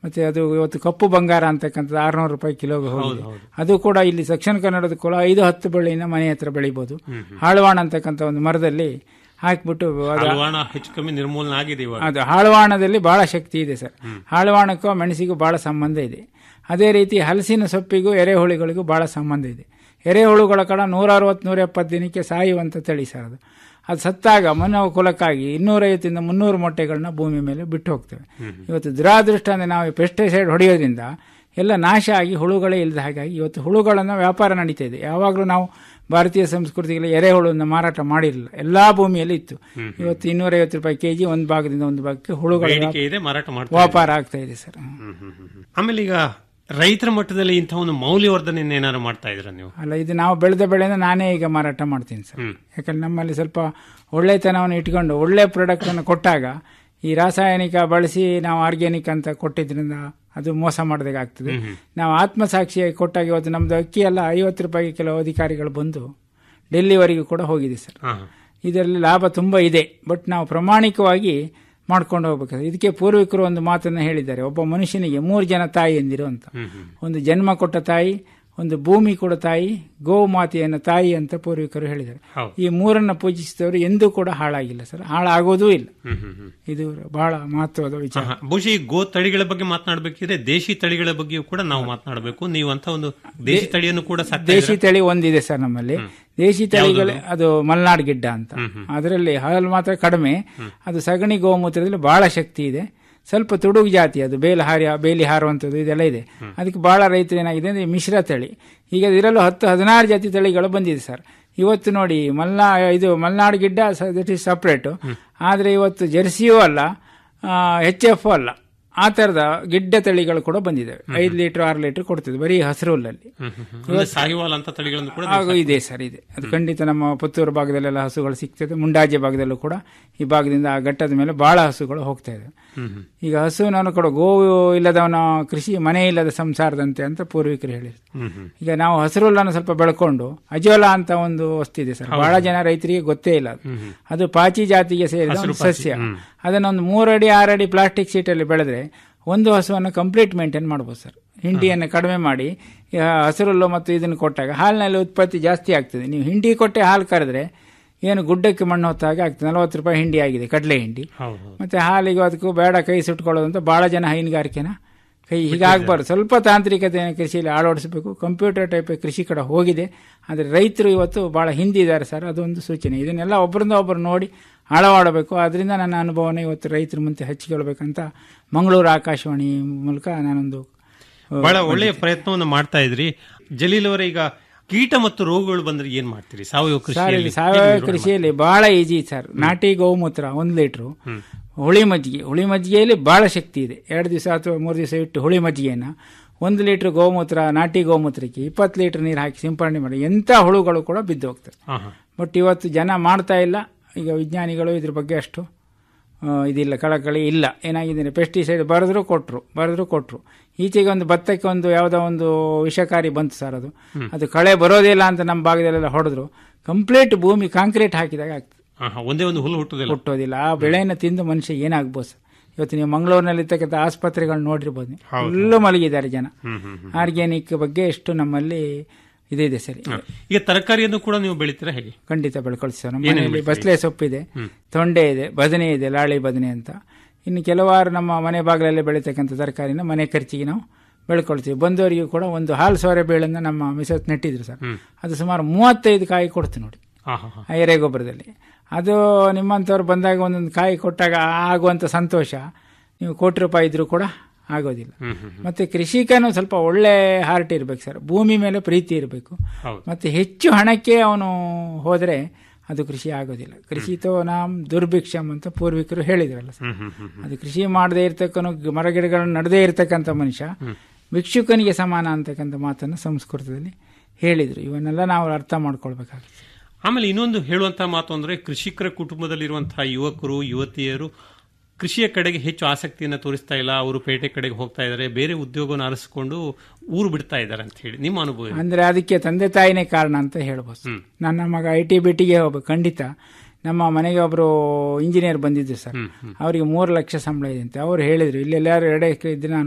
ಮತ್ತೆ ಅದು ಇವತ್ತು ಕಪ್ಪು ಬಂಗಾರ ಅಂತಕ್ಕಂಥದ್ದು ಆರ್ನೂರು ರೂಪಾಯಿ ಕಿಲೋಗೆ ಹೋಗಿದೆ ಅದು ಕೂಡ ಇಲ್ಲಿ ದಕ್ಷಿಣ ಕನ್ನಡದ ಕೂಡ ಐದು ಹತ್ತು ಬಳ್ಳಿಯಿಂದ ಮನೆ ಹತ್ರ ಬೆಳಿಬೋದು ಹಾಳುವಾಣ ಅಂತಕ್ಕಂಥ ಒಂದು ಮರದಲ್ಲಿ ಹಾಕಿಬಿಟ್ಟು ಅದು ಹಲವಾಣ ಹೆಚ್ಚು ಕಮ್ಮಿ ನಿರ್ಮೂಲನೆ ಆಗಿದೆ ಇವಾಗ ಅದು ಹಾಳುವಾಣದಲ್ಲಿ ಬಹಳ ಶಕ್ತಿ ಇದೆ ಸರ್ ಹಾಳುವಾಣಕ್ಕೂ ಮೆಣಸಿಗೂ ಬಹಳ ಸಂಬಂಧ ಇದೆ ಅದೇ ರೀತಿ ಹಲಸಿನ ಸೊಪ್ಪಿಗೂ ಎರೆಹುಳಿಗಳಿಗೂ ಬಹಳ ಸಂಬಂಧ ಇದೆ ಎರೆಹುಳುಗಳ ಕಡ ನೂರ ಅರವತ್ತು ನೂರ ಎಪ್ಪತ್ತು ದಿನಕ್ಕೆ ಸಾಯುವಂತ ತಳಿ ಸರ್ ಅದು ಅದು ಸತ್ತಾಗ ಮಾನವ ಕುಲಕ್ಕಾಗಿ ಇನ್ನೂರೈವತ್ತಿಂದ ಮುನ್ನೂರು ಮೊಟ್ಟೆಗಳನ್ನ ಭೂಮಿ ಮೇಲೆ ಬಿಟ್ಟು ಹೋಗ್ತೇವೆ ಇವತ್ತು ದುರಾದೃಷ್ಟ ಅಂದರೆ ನಾವು ಪೆಸ್ಟಿಸೈಡ್ ಹೊಡೆಯೋದ್ರಿಂದ ಎಲ್ಲ ನಾಶ ಆಗಿ ಹುಳುಗಳೇ ಇಲ್ಲದ ಹಾಗಾಗಿ ಇವತ್ತು ಹುಳುಗಳನ್ನು ವ್ಯಾಪಾರ ನಡೀತಾ ಇದೆ ಯಾವಾಗಲೂ ನಾವು ಭಾರತೀಯ ಸಂಸ್ಕೃತಿಗೆ ಎರೆಹುಳುವನ್ನು ಮಾರಾಟ ಮಾಡಿರಲಿಲ್ಲ ಎಲ್ಲಾ ಭೂಮಿಯಲ್ಲಿ ಇತ್ತು ಇವತ್ತು ಇನ್ನೂರೈವತ್ತು ರೂಪಾಯಿ ಕೆಜಿ ಒಂದು ಭಾಗದಿಂದ ಒಂದು ಭಾಗಕ್ಕೆ ಹುಳುಗಳ ಬೇಡಿಕೆ ಇದೆ ಮಾರಾಟ ಮಾಡ್ತಾ ವ್ಯಾಪಾರ ಆಗ್ತಾ ಇದೆ ಸರ್ ಆಮೇಲೆ ಈಗ ರೈತರ ಮಟ್ಟದಲ್ಲಿ ಇಂಥ ಒಂದು ಮೌಲ್ಯವರ್ಧನೆ ಏನಾದ್ರು ಮಾಡ್ತಾ ಇದ್ರ ನೀವು ಅಲ್ಲ ಇದು ನಾವು ಬೆಳೆದ ಬೆಳೆನ ನಾನೇ ಈಗ ಮಾರಾಟ ಮಾಡ್ತೀನಿ ಸರ್ ಯಾಕಂದ್ರೆ ನಮ್ಮಲ್ಲಿ ಸ್ವಲ್ಪ ಒಳ್ಳೆತನವನ್ನು ಇಟ್ಕೊಂಡು ಒಳ್ಳೆ ಪ್ರಾಡಕ್ಟ್ ಅನ್ನು ಕೊಟ್ಟಾಗ ಈ ರಾಸಾಯನಿಕ ಬಳಸಿ ನಾವು ಆರ್ಗ್ಯಾನಿಕ್ ಅಂತ ಕೊಟ್ಟಿದ್ರಿಂದ ಅದು ಮೋಸ ಮಾಡಿದಾಗ ಆಗ್ತದೆ ನಾವು ಆತ್ಮಸಾಕ್ಷಿಯಾಗಿ ಕೊಟ್ಟಾಗ ಇವತ್ತು ನಮ್ದು ಅಕ್ಕಿ ಎಲ್ಲ ಐವತ್ತು ರೂಪಾಯಿಗೆ ಕೆಲವು ಅಧಿಕಾರಿಗಳು ಬಂದು ಡೆಲ್ಲಿವರೆಗೂ ಕೂಡ ಹೋಗಿದೆ ಸರ್ ಇದರಲ್ಲಿ ಲಾಭ ತುಂಬ ಇದೆ ಬಟ್ ನಾವು ಪ್ರಾಮಾಣಿಕವಾಗಿ ಮಾಡ್ಕೊಂಡು ಹೋಗ್ಬೇಕಾದ್ರೆ ಇದಕ್ಕೆ ಪೂರ್ವಿಕರು ಒಂದು ಮಾತನ್ನು ಹೇಳಿದ್ದಾರೆ ಒಬ್ಬ ಮನುಷ್ಯನಿಗೆ ಮೂರು ಜನ ತಾಯಿ ಎಂದಿರು ಅಂತ ಒಂದು ಜನ್ಮ ಕೊಟ್ಟ ತಾಯಿ ಒಂದು ಭೂಮಿ ಕೂಡ ತಾಯಿ ಗೋವು ಮಾತೆಯನ್ನು ತಾಯಿ ಅಂತ ಪೂರ್ವಿಕರು ಹೇಳಿದ್ದಾರೆ ಈ ಮೂರನ್ನ ಪೂಜಿಸಿದವರು ಎಂದೂ ಕೂಡ ಹಾಳಾಗಿಲ್ಲ ಸರ್ ಹಾಳಾಗೋದೂ ಇಲ್ಲ ಇದು ಬಹಳ ಮಹತ್ವದ ವಿಚಾರ ಆಹಾ. ಬಹುಶಃ ಈ ಗೋ ತಳಿಗಳ ಬಗ್ಗೆ ಮಾತನಾಡಬೇಕಿದ್ರೆ ದೇಶಿ ತಳಿಗಳ ಬಗ್ಗೆಯೂ ಕೂಡ ನಾವು ಮಾತನಾಡಬೇಕು ನೀವು ಅಂತ ಒಂದು ದೇಶಿ ತಳಿಯನ್ನು ಕೂಡ ಸಾಕ್ತಾ ದೇಶಿ ಇದ್ದೀರಾ? ತಳಿ ಒಂದಿದೆ ಸರ್ ನಮ್ಮಲ್ಲಿ ದೇಶಿ ತಳಿಗಳೇ ಅದು ಮಲ್ನಾಡ್ ಗಿಡ್ಡ ಅಂತ ಅದರಲ್ಲಿ ಹಾಲು ಮಾತ್ರ ಕಡಿಮೆ ಅದು ಸಗಣಿ ಗೋಮೂತ್ರದಲ್ಲಿ ಬಹಳ ಶಕ್ತಿ ಇದೆ ಸ್ವಲ್ಪ ತುಡುಗು ಜಾತಿ ಅದು ಬೇಲಿ ಹಾರಿ ಬೇಲಿ ಹಾರುವಂಥದ್ದು ಇದೆಲ್ಲ ಇದೆ ಅದಕ್ಕೆ ಬಹಳ ರೈತರು ಏನಾಗಿದೆ ಅಂದ್ರೆ ಮಿಶ್ರ ತಳಿ ಈಗ ಇದರಲ್ಲೂ ಹತ್ತು ಹದಿನಾರು ಜಾತಿ ತಳಿಗಳು ಬಂದಿದೆ ಸರ್ ಇವತ್ತು ನೋಡಿ ಮಲ್ನಾ ಇದು ಮಲ್ನಾಡು ಗಿಡ್ಡ ದಟ್ ಈಸ್ ಸಪ್ರೇಟು ಆದರೆ ಇವತ್ತು ಜೆರ್ಸಿಯೂ ಅಲ್ಲ ಎಚ್ ಎಫ್ ಅಲ್ಲ ಆ ಥರದ ಗಿಡ್ಡ ತಳಿಗಳು ಕೂಡ ಬಂದಿದ್ದಾವೆ ಐದು ಲೀಟರ್ ಆರು ಲೀಟರ್ ಕೊಡ್ತಿದ್ದೆ ಬರೀ ಹಸಿರು ಹುಲ್ಲಲ್ಲಿ ಹ್ಮ್, ಹ್ಮ್, ಹ್ಮ್. ಅಂದ್ರೆ ಸಾಹಿವಾಲ್ ಅಂತ ತಳಿಗಳನ್ನು ಕೂಡ ಹಾಗೂ ಇದೆ ಸರ್ ಇದೆ ಅದು ಖಂಡಿತ ನಮ್ಮ ಪುತ್ತೂರು ಭಾಗದಲ್ಲೆಲ್ಲ ಹಸುಗಳು ಸಿಗ್ತದೆ ಮುಂಡಾಜೆ ಭಾಗದಲ್ಲೂ ಕೂಡ ಈ ಭಾಗದಿಂದ ಆ ಘಟ್ಟದ ಮೇಲೆ ಬಹಳ ಹಸುಗಳು ಹೋಗ್ತಾ ಇದೆ ಈಗ ಹಸುವನ್ನು ಕೂಡ ಗೋವು ಇಲ್ಲದವನ ಕೃಷಿ ಮನೆ ಇಲ್ಲದ ಸಂಸಾರದಂತೆ ಅಂತ ಪೂರ್ವಿಕರು ಹೇಳಿದ್ರು ಈಗ ನಾವು ಹಸಿರು ಹುಲ್ಲನ್ನು ಸ್ವಲ್ಪ ಬೆಳ್ಕೊಂಡು ಅಜೋಲಾ ಅಂತ ಒಂದು ವಸ್ತಿದೆ ಸರ್ ಬಹಳ ಜನ ರೈತರಿಗೆ ಗೊತ್ತೇ ಇಲ್ಲ ಅದು ಅದು ಪಾಚಿ ಜಾತಿಗೆ ಸೇರಿದ ಒಂದು ಸಸ್ಯ ಅದನ್ನ ಒಂದು ಮೂರಡಿ ಆರಡಿ ಪ್ಲಾಸ್ಟಿಕ್ ಶೀಟಲ್ಲಿ ಬೆಳೆದ್ರೆ ಒಂದು ಹಸುವನ್ನು ಕಂಪ್ಲೀಟ್ ಮೇಂಟೈನ್ ಮಾಡ್ಬೋದು ಸರ್ ಹಿಂಡಿಯನ್ನು ಕಡಿಮೆ ಮಾಡಿ ಈ ಹಸಿರುಲ್ಲು ಮತ್ತು ಇದನ್ನು ಕೊಟ್ಟಾಗ ಹಾಲಿನಲ್ಲಿ ಉತ್ಪತ್ತಿ ಜಾಸ್ತಿ ಆಗ್ತದೆ ನೀವು ಹಿಂಡಿ ಕೊಟ್ಟೆ ಹಾಲು ಕರೆದ್ರೆ ಏನು ಗುಡ್ಡಕ್ಕೆ ಮಣ್ಣು ಹೊತ್ತ ಹಾಗೆ ಆಗ್ತದೆ ನಲವತ್ತು ರೂಪಾಯಿ ಹಿಂಡಿ ಆಗಿದೆ ಕಡಲೆ ಹಿಂಡಿ ಮತ್ತೆ ಹಾಲಿಗೂ ಅದಕ್ಕೂ ಬೇಡ ಕೈ ಸುಟ್ಕೊಳ್ಳೋದು ಅಂತ ಬಹಳ ಜನ ಹೈನುಗಾರಿಕೆನ ಕೈ ಹೀಗಾಗಬಾರ್ದು ಸ್ವಲ್ಪ ತಾಂತ್ರಿಕತೆಯನ್ನು ಕೃಷಿಯಲ್ಲಿ ಅಳವಡಿಸಬೇಕು ಕಂಪ್ಯೂಟರ್ ಟೈಪ್ ಕೃಷಿ ಕಡೆ ಹೋಗಿದೆ ಆದರೆ ರೈತರು ಇವತ್ತು ಬಹಳ ಹಿಂದಿದ್ದಾರೆ ಸರ್ ಅದೊಂದು ಸೂಚನೆ ಇದನ್ನೆಲ್ಲ ಒಬ್ಬರಿಂದ ಒಬ್ಬರು ನೋಡಿ ಅಳವಾಡಬೇಕು ಅದರಿಂದ ನನ್ನ ಅನುಭವನ ಇವತ್ತು ರೈತರ ಮುಂದೆ ಹಂಚಿಕೊಳ್ಬೇಕಂತ ಮಂಗಳೂರು ಆಕಾಶವಾಣಿ ಮೂಲಕ ನಾನೊಂದು ಆ, ಬಹಳ ಒಳ್ಳೆಯ ಪ್ರಯತ್ನವನ್ನು ಮಾಡ್ತಾ ಇದ್ರಿ ಜಲೀಲ್ ಅವರೇ ಈಗ ಕೀಟ ಮತ್ತು ರೋಗಗಳು ಬಂದ್ರೆ ಏನ್ ಮಾಡ್ತೀರಿ ಸಾವಯವ ಸರ್ ಕೃಷಿಯಲ್ಲಿ ಇಲ್ಲಿ ಸಾವಯವ ಕೃಷಿಯಲ್ಲಿ ಬಹಳ ಈಜಿ ಸರ್ ನಾಟಿ ಗೋಮೂತ್ರ ಒಂದು ಲೀಟ್ರು ಹುಳಿ ಮಜ್ಜಿಗೆ ಹುಳಿ ಮಜ್ಜಿಗೆಯಲ್ಲಿ ಬಹಳ ಶಕ್ತಿ ಇದೆ ಎರಡು ದಿವಸ ಅಥವಾ ಮೂರು ದಿವಸ ಇಟ್ಟು ಹುಳಿ ಮಜ್ಜಿಗೆಯನ್ನು ಒಂದು ಲೀಟರ್ ಗೋಮೂತ್ರ ನಾಟಿ ಗೋಮೂತ್ರಕ್ಕೆ ಇಪ್ಪತ್ತು ಲೀಟರ್ ನೀರು ಹಾಕಿ ಸಿಂಪಡಣೆ ಮಾಡಿ ಎಂಥ ಹುಳುಗಳು ಕೂಡ ಬಿದ್ದು ಹೋಗ್ತವೆ ಹಾ, ಹಾ. ಬಟ್ ಇವತ್ತು ಜನ ಮಾಡ್ತಾ ಇಲ್ಲ ಈಗ ವಿಜ್ಞಾನಿಗಳು ಇದ್ರ ಬಗ್ಗೆ ಅಷ್ಟು ಆ, ಇದಿಲ್ಲ ಕಳಕಳಿ ಇಲ್ಲ ಏನಾಗಿದೆ ಪೆಸ್ಟಿಸೈಡ್ ಬರೆದ್ರು ಕೊಟ್ಟರು ಬರೆದ್ರು ಕೊಟ್ಟರು ಈಚೆಗೆ ಒಂದು ಭತ್ತಕ್ಕೆ ಒಂದು ಯಾವುದೋ ಒಂದು ವಿಷಕಾರಿ ಬಂತು ಸರ್ ಅದು ಅದು ಕಳೆ ಬರೋದಿಲ್ಲ ಅಂತ ನಮ್ಮ ಭಾಗದಲ್ಲೆಲ್ಲ ಹೊಡೆದ್ರು ಕಂಪ್ಲೀಟ್ ಭೂಮಿ ಕಾಂಕ್ರೀಟ್ ಹಾಕಿದಾಗ ಆಗ್ತದೆ ಹಾ, ಹಾ. ಒಂದೇ ಒಂದು ಹುಲ್ಲು ಹುಟ್ಟುದಿಲ್ಲ ಹುಟ್ಟೋದಿಲ್ಲ ಆ ಬೆಳೆಯನ್ನು ತಿಂದು ಮನುಷ್ಯ ಏನಾಗ್ಬೋದು ಸರ್ ಇವತ್ತು ನೀವು ಮಂಗಳೂರಿನಲ್ಲಿ ಇರ್ತಕ್ಕಂಥ ಆಸ್ಪತ್ರೆಗಳು ನೋಡಿರ್ಬೋದು ನೀವು. ಫುಲ್ಲು ಮಲಗಿದ್ದಾರೆ ಜನ ಆರ್ಗ್ಯಾನಿಕ್ ಬಗ್ಗೆ ಎಷ್ಟು ನಮ್ಮಲ್ಲಿ ಇದಿದೆ ಸರಿ ಈಗ ತರಕಾರಿಯನ್ನು ಕೂಡ ನೀವು ಬೆಳಿತೀರಾ ಹೇಗೆ ಖಂಡಿತ ಬೆಳ್ಕೊಳ್ತೀವಿ ಸರ್ ನಮ್ಮ ಏನೇನು ಮನೆಯಲ್ಲಿ ಬೆಳಿತೀರಿ? ಬಸಳೆ ಸೊಪ್ಪಿದೆ ತೊಂಡೆ ಇದೆ ಬದನೆ ಇದೆ ಲಾಳಿ ಬದನೆ ಅಂತ ಇನ್ನು ಕೆಲವಾರು ನಮ್ಮ ಮನೆ ಬಾಗಿಲಲ್ಲಿ ಬೆಳೀತಕ್ಕಂಥ ತರಕಾರಿನ ಮನೆ ಖರ್ಚಿಗೆ ನಾವು ಬೆಳ್ಕೊಳ್ತೀವಿ ಬಂದವರಿಗೂ ಕೂಡ ಒಂದು ಹಾಲು ಸೋರೆ ಬೇಳನ್ನು ನಮ್ಮ ಮಿಸಸ್ ನೆಟ್ಟಿದ್ರು ಸರ್ ಅದು ಸುಮಾರು ಮೂವತ್ತೈದು ಕಾಯಿ ಕೊಡ್ತು ನೋಡಿ ಹಾ, ಹಾ, ಹಾ. ಆ ಎರೆ ಗೊಬ್ಬರದಲ್ಲಿ ಅದು ನಿಮ್ಮಂಥವ್ರು ಬಂದಾಗ ಒಂದೊಂದು ಕಾಯಿ ಕೊಟ್ಟಾಗ ಆಗುವಂಥ ಸಂತೋಷ ನೀವು ಕೋಟಿ ರೂಪಾಯಿ ಇದ್ರೂ ಕೂಡ ಆಗೋದಿಲ್ಲ ಮತ್ತೆ ಕೃಷಿಕನು ಸ್ವಲ್ಪ ಒಳ್ಳೆ ಹಾರ್ಟ್ ಇರಬೇಕು ಸರ್ ಭೂಮಿ ಮೇಲೆ ಪ್ರೀತಿ ಇರಬೇಕು ಹೌದು. ಮತ್ತೆ ಹೆಚ್ಚು ಹಣಕ್ಕೆ ಅವನು ಹೋದರೆ ಅದು ಕೃಷಿ ಆಗೋದಿಲ್ಲ ಕೃಷಿತೋ ನಾಮ್ ದುರ್ಭಿಕ್ಷಂ ಅಂತ ಪೂರ್ವಿಕರು ಹೇಳಿದ್ರಲ್ಲ ಸರ್ ಅದು ಕೃಷಿ ಮಾಡದೇ ಇರ್ತಕ್ಕನು ಮರಗಿಡಗಳನ್ನು ನಡೆದೇ ಇರ್ತಕ್ಕಂಥ ಮನುಷ್ಯ ಭಿಕ್ಷುಕನಿಗೆ ಸಮಾನ ಅಂತಕ್ಕಂಥ ಮಾತನ್ನು ಸಂಸ್ಕೃತದಲ್ಲಿ ಹೇಳಿದ್ರು ಇವನ್ನೆಲ್ಲ ನಾವು ಅರ್ಥ ಮಾಡ್ಕೊಳ್ಬೇಕಾಗುತ್ತೆ ಆಮೇಲೆ ಇನ್ನೊಂದು ಹೇಳುವಂತ ಮಾತು ಅಂದ್ರೆ ಕೃಷಿಕರ ಕುಟುಂಬದಲ್ಲಿರುವಂತಹ ಯುವಕರು ಯುವತಿಯರು ಕೃಷಿಯ ಕಡೆಗೆ ಹೆಚ್ಚು ಆಸಕ್ತಿಯನ್ನು ತೋರಿಸ್ತಾ ಇಲ್ಲ ಅವರು ಪೇಟೆ ಕಡೆಗೆ ಹೋಗ್ತಾ ಇದ್ದಾರೆ ಬೇರೆ ಉದ್ಯೋಗವನ್ನು ಅರಸಿಕೊಂಡು ಊರು ಬಿಡ್ತಾ ಇದ್ದಾರೆ ಅಂತ ಹೇಳಿ ನಿಮ್ಮ ಅನುಭವ ಏನು? ಅಂದ್ರೆ ಅದಕ್ಕೆ ತಂದೆ ತಾಯಿನೇ ಕಾರಣ ಅಂತ ಹೇಳ್ಬೋದು ನನ್ನ ಮಗ ಐ ಟಿ ಬಿಟಿಗೆ ಹೋಗ್ಬೇಕು ಖಂಡಿತ ನಮ್ಮ ಮನೆಗೆ ಒಬ್ರು ಇಂಜಿನಿಯರ್ ಬಂದಿದ್ದು ಸರ್ ಅವರಿಗೆ ಮೂರು ಲಕ್ಷ ಸಂಬಳ ಇದೆ ಅಂತೆ ಅವ್ರು ಹೇಳಿದ್ರು ಇಲ್ಲೆಲ್ಲಾರು ಎರಡೇ ಎಕರೆ ಇದ್ರೆ ನಾನು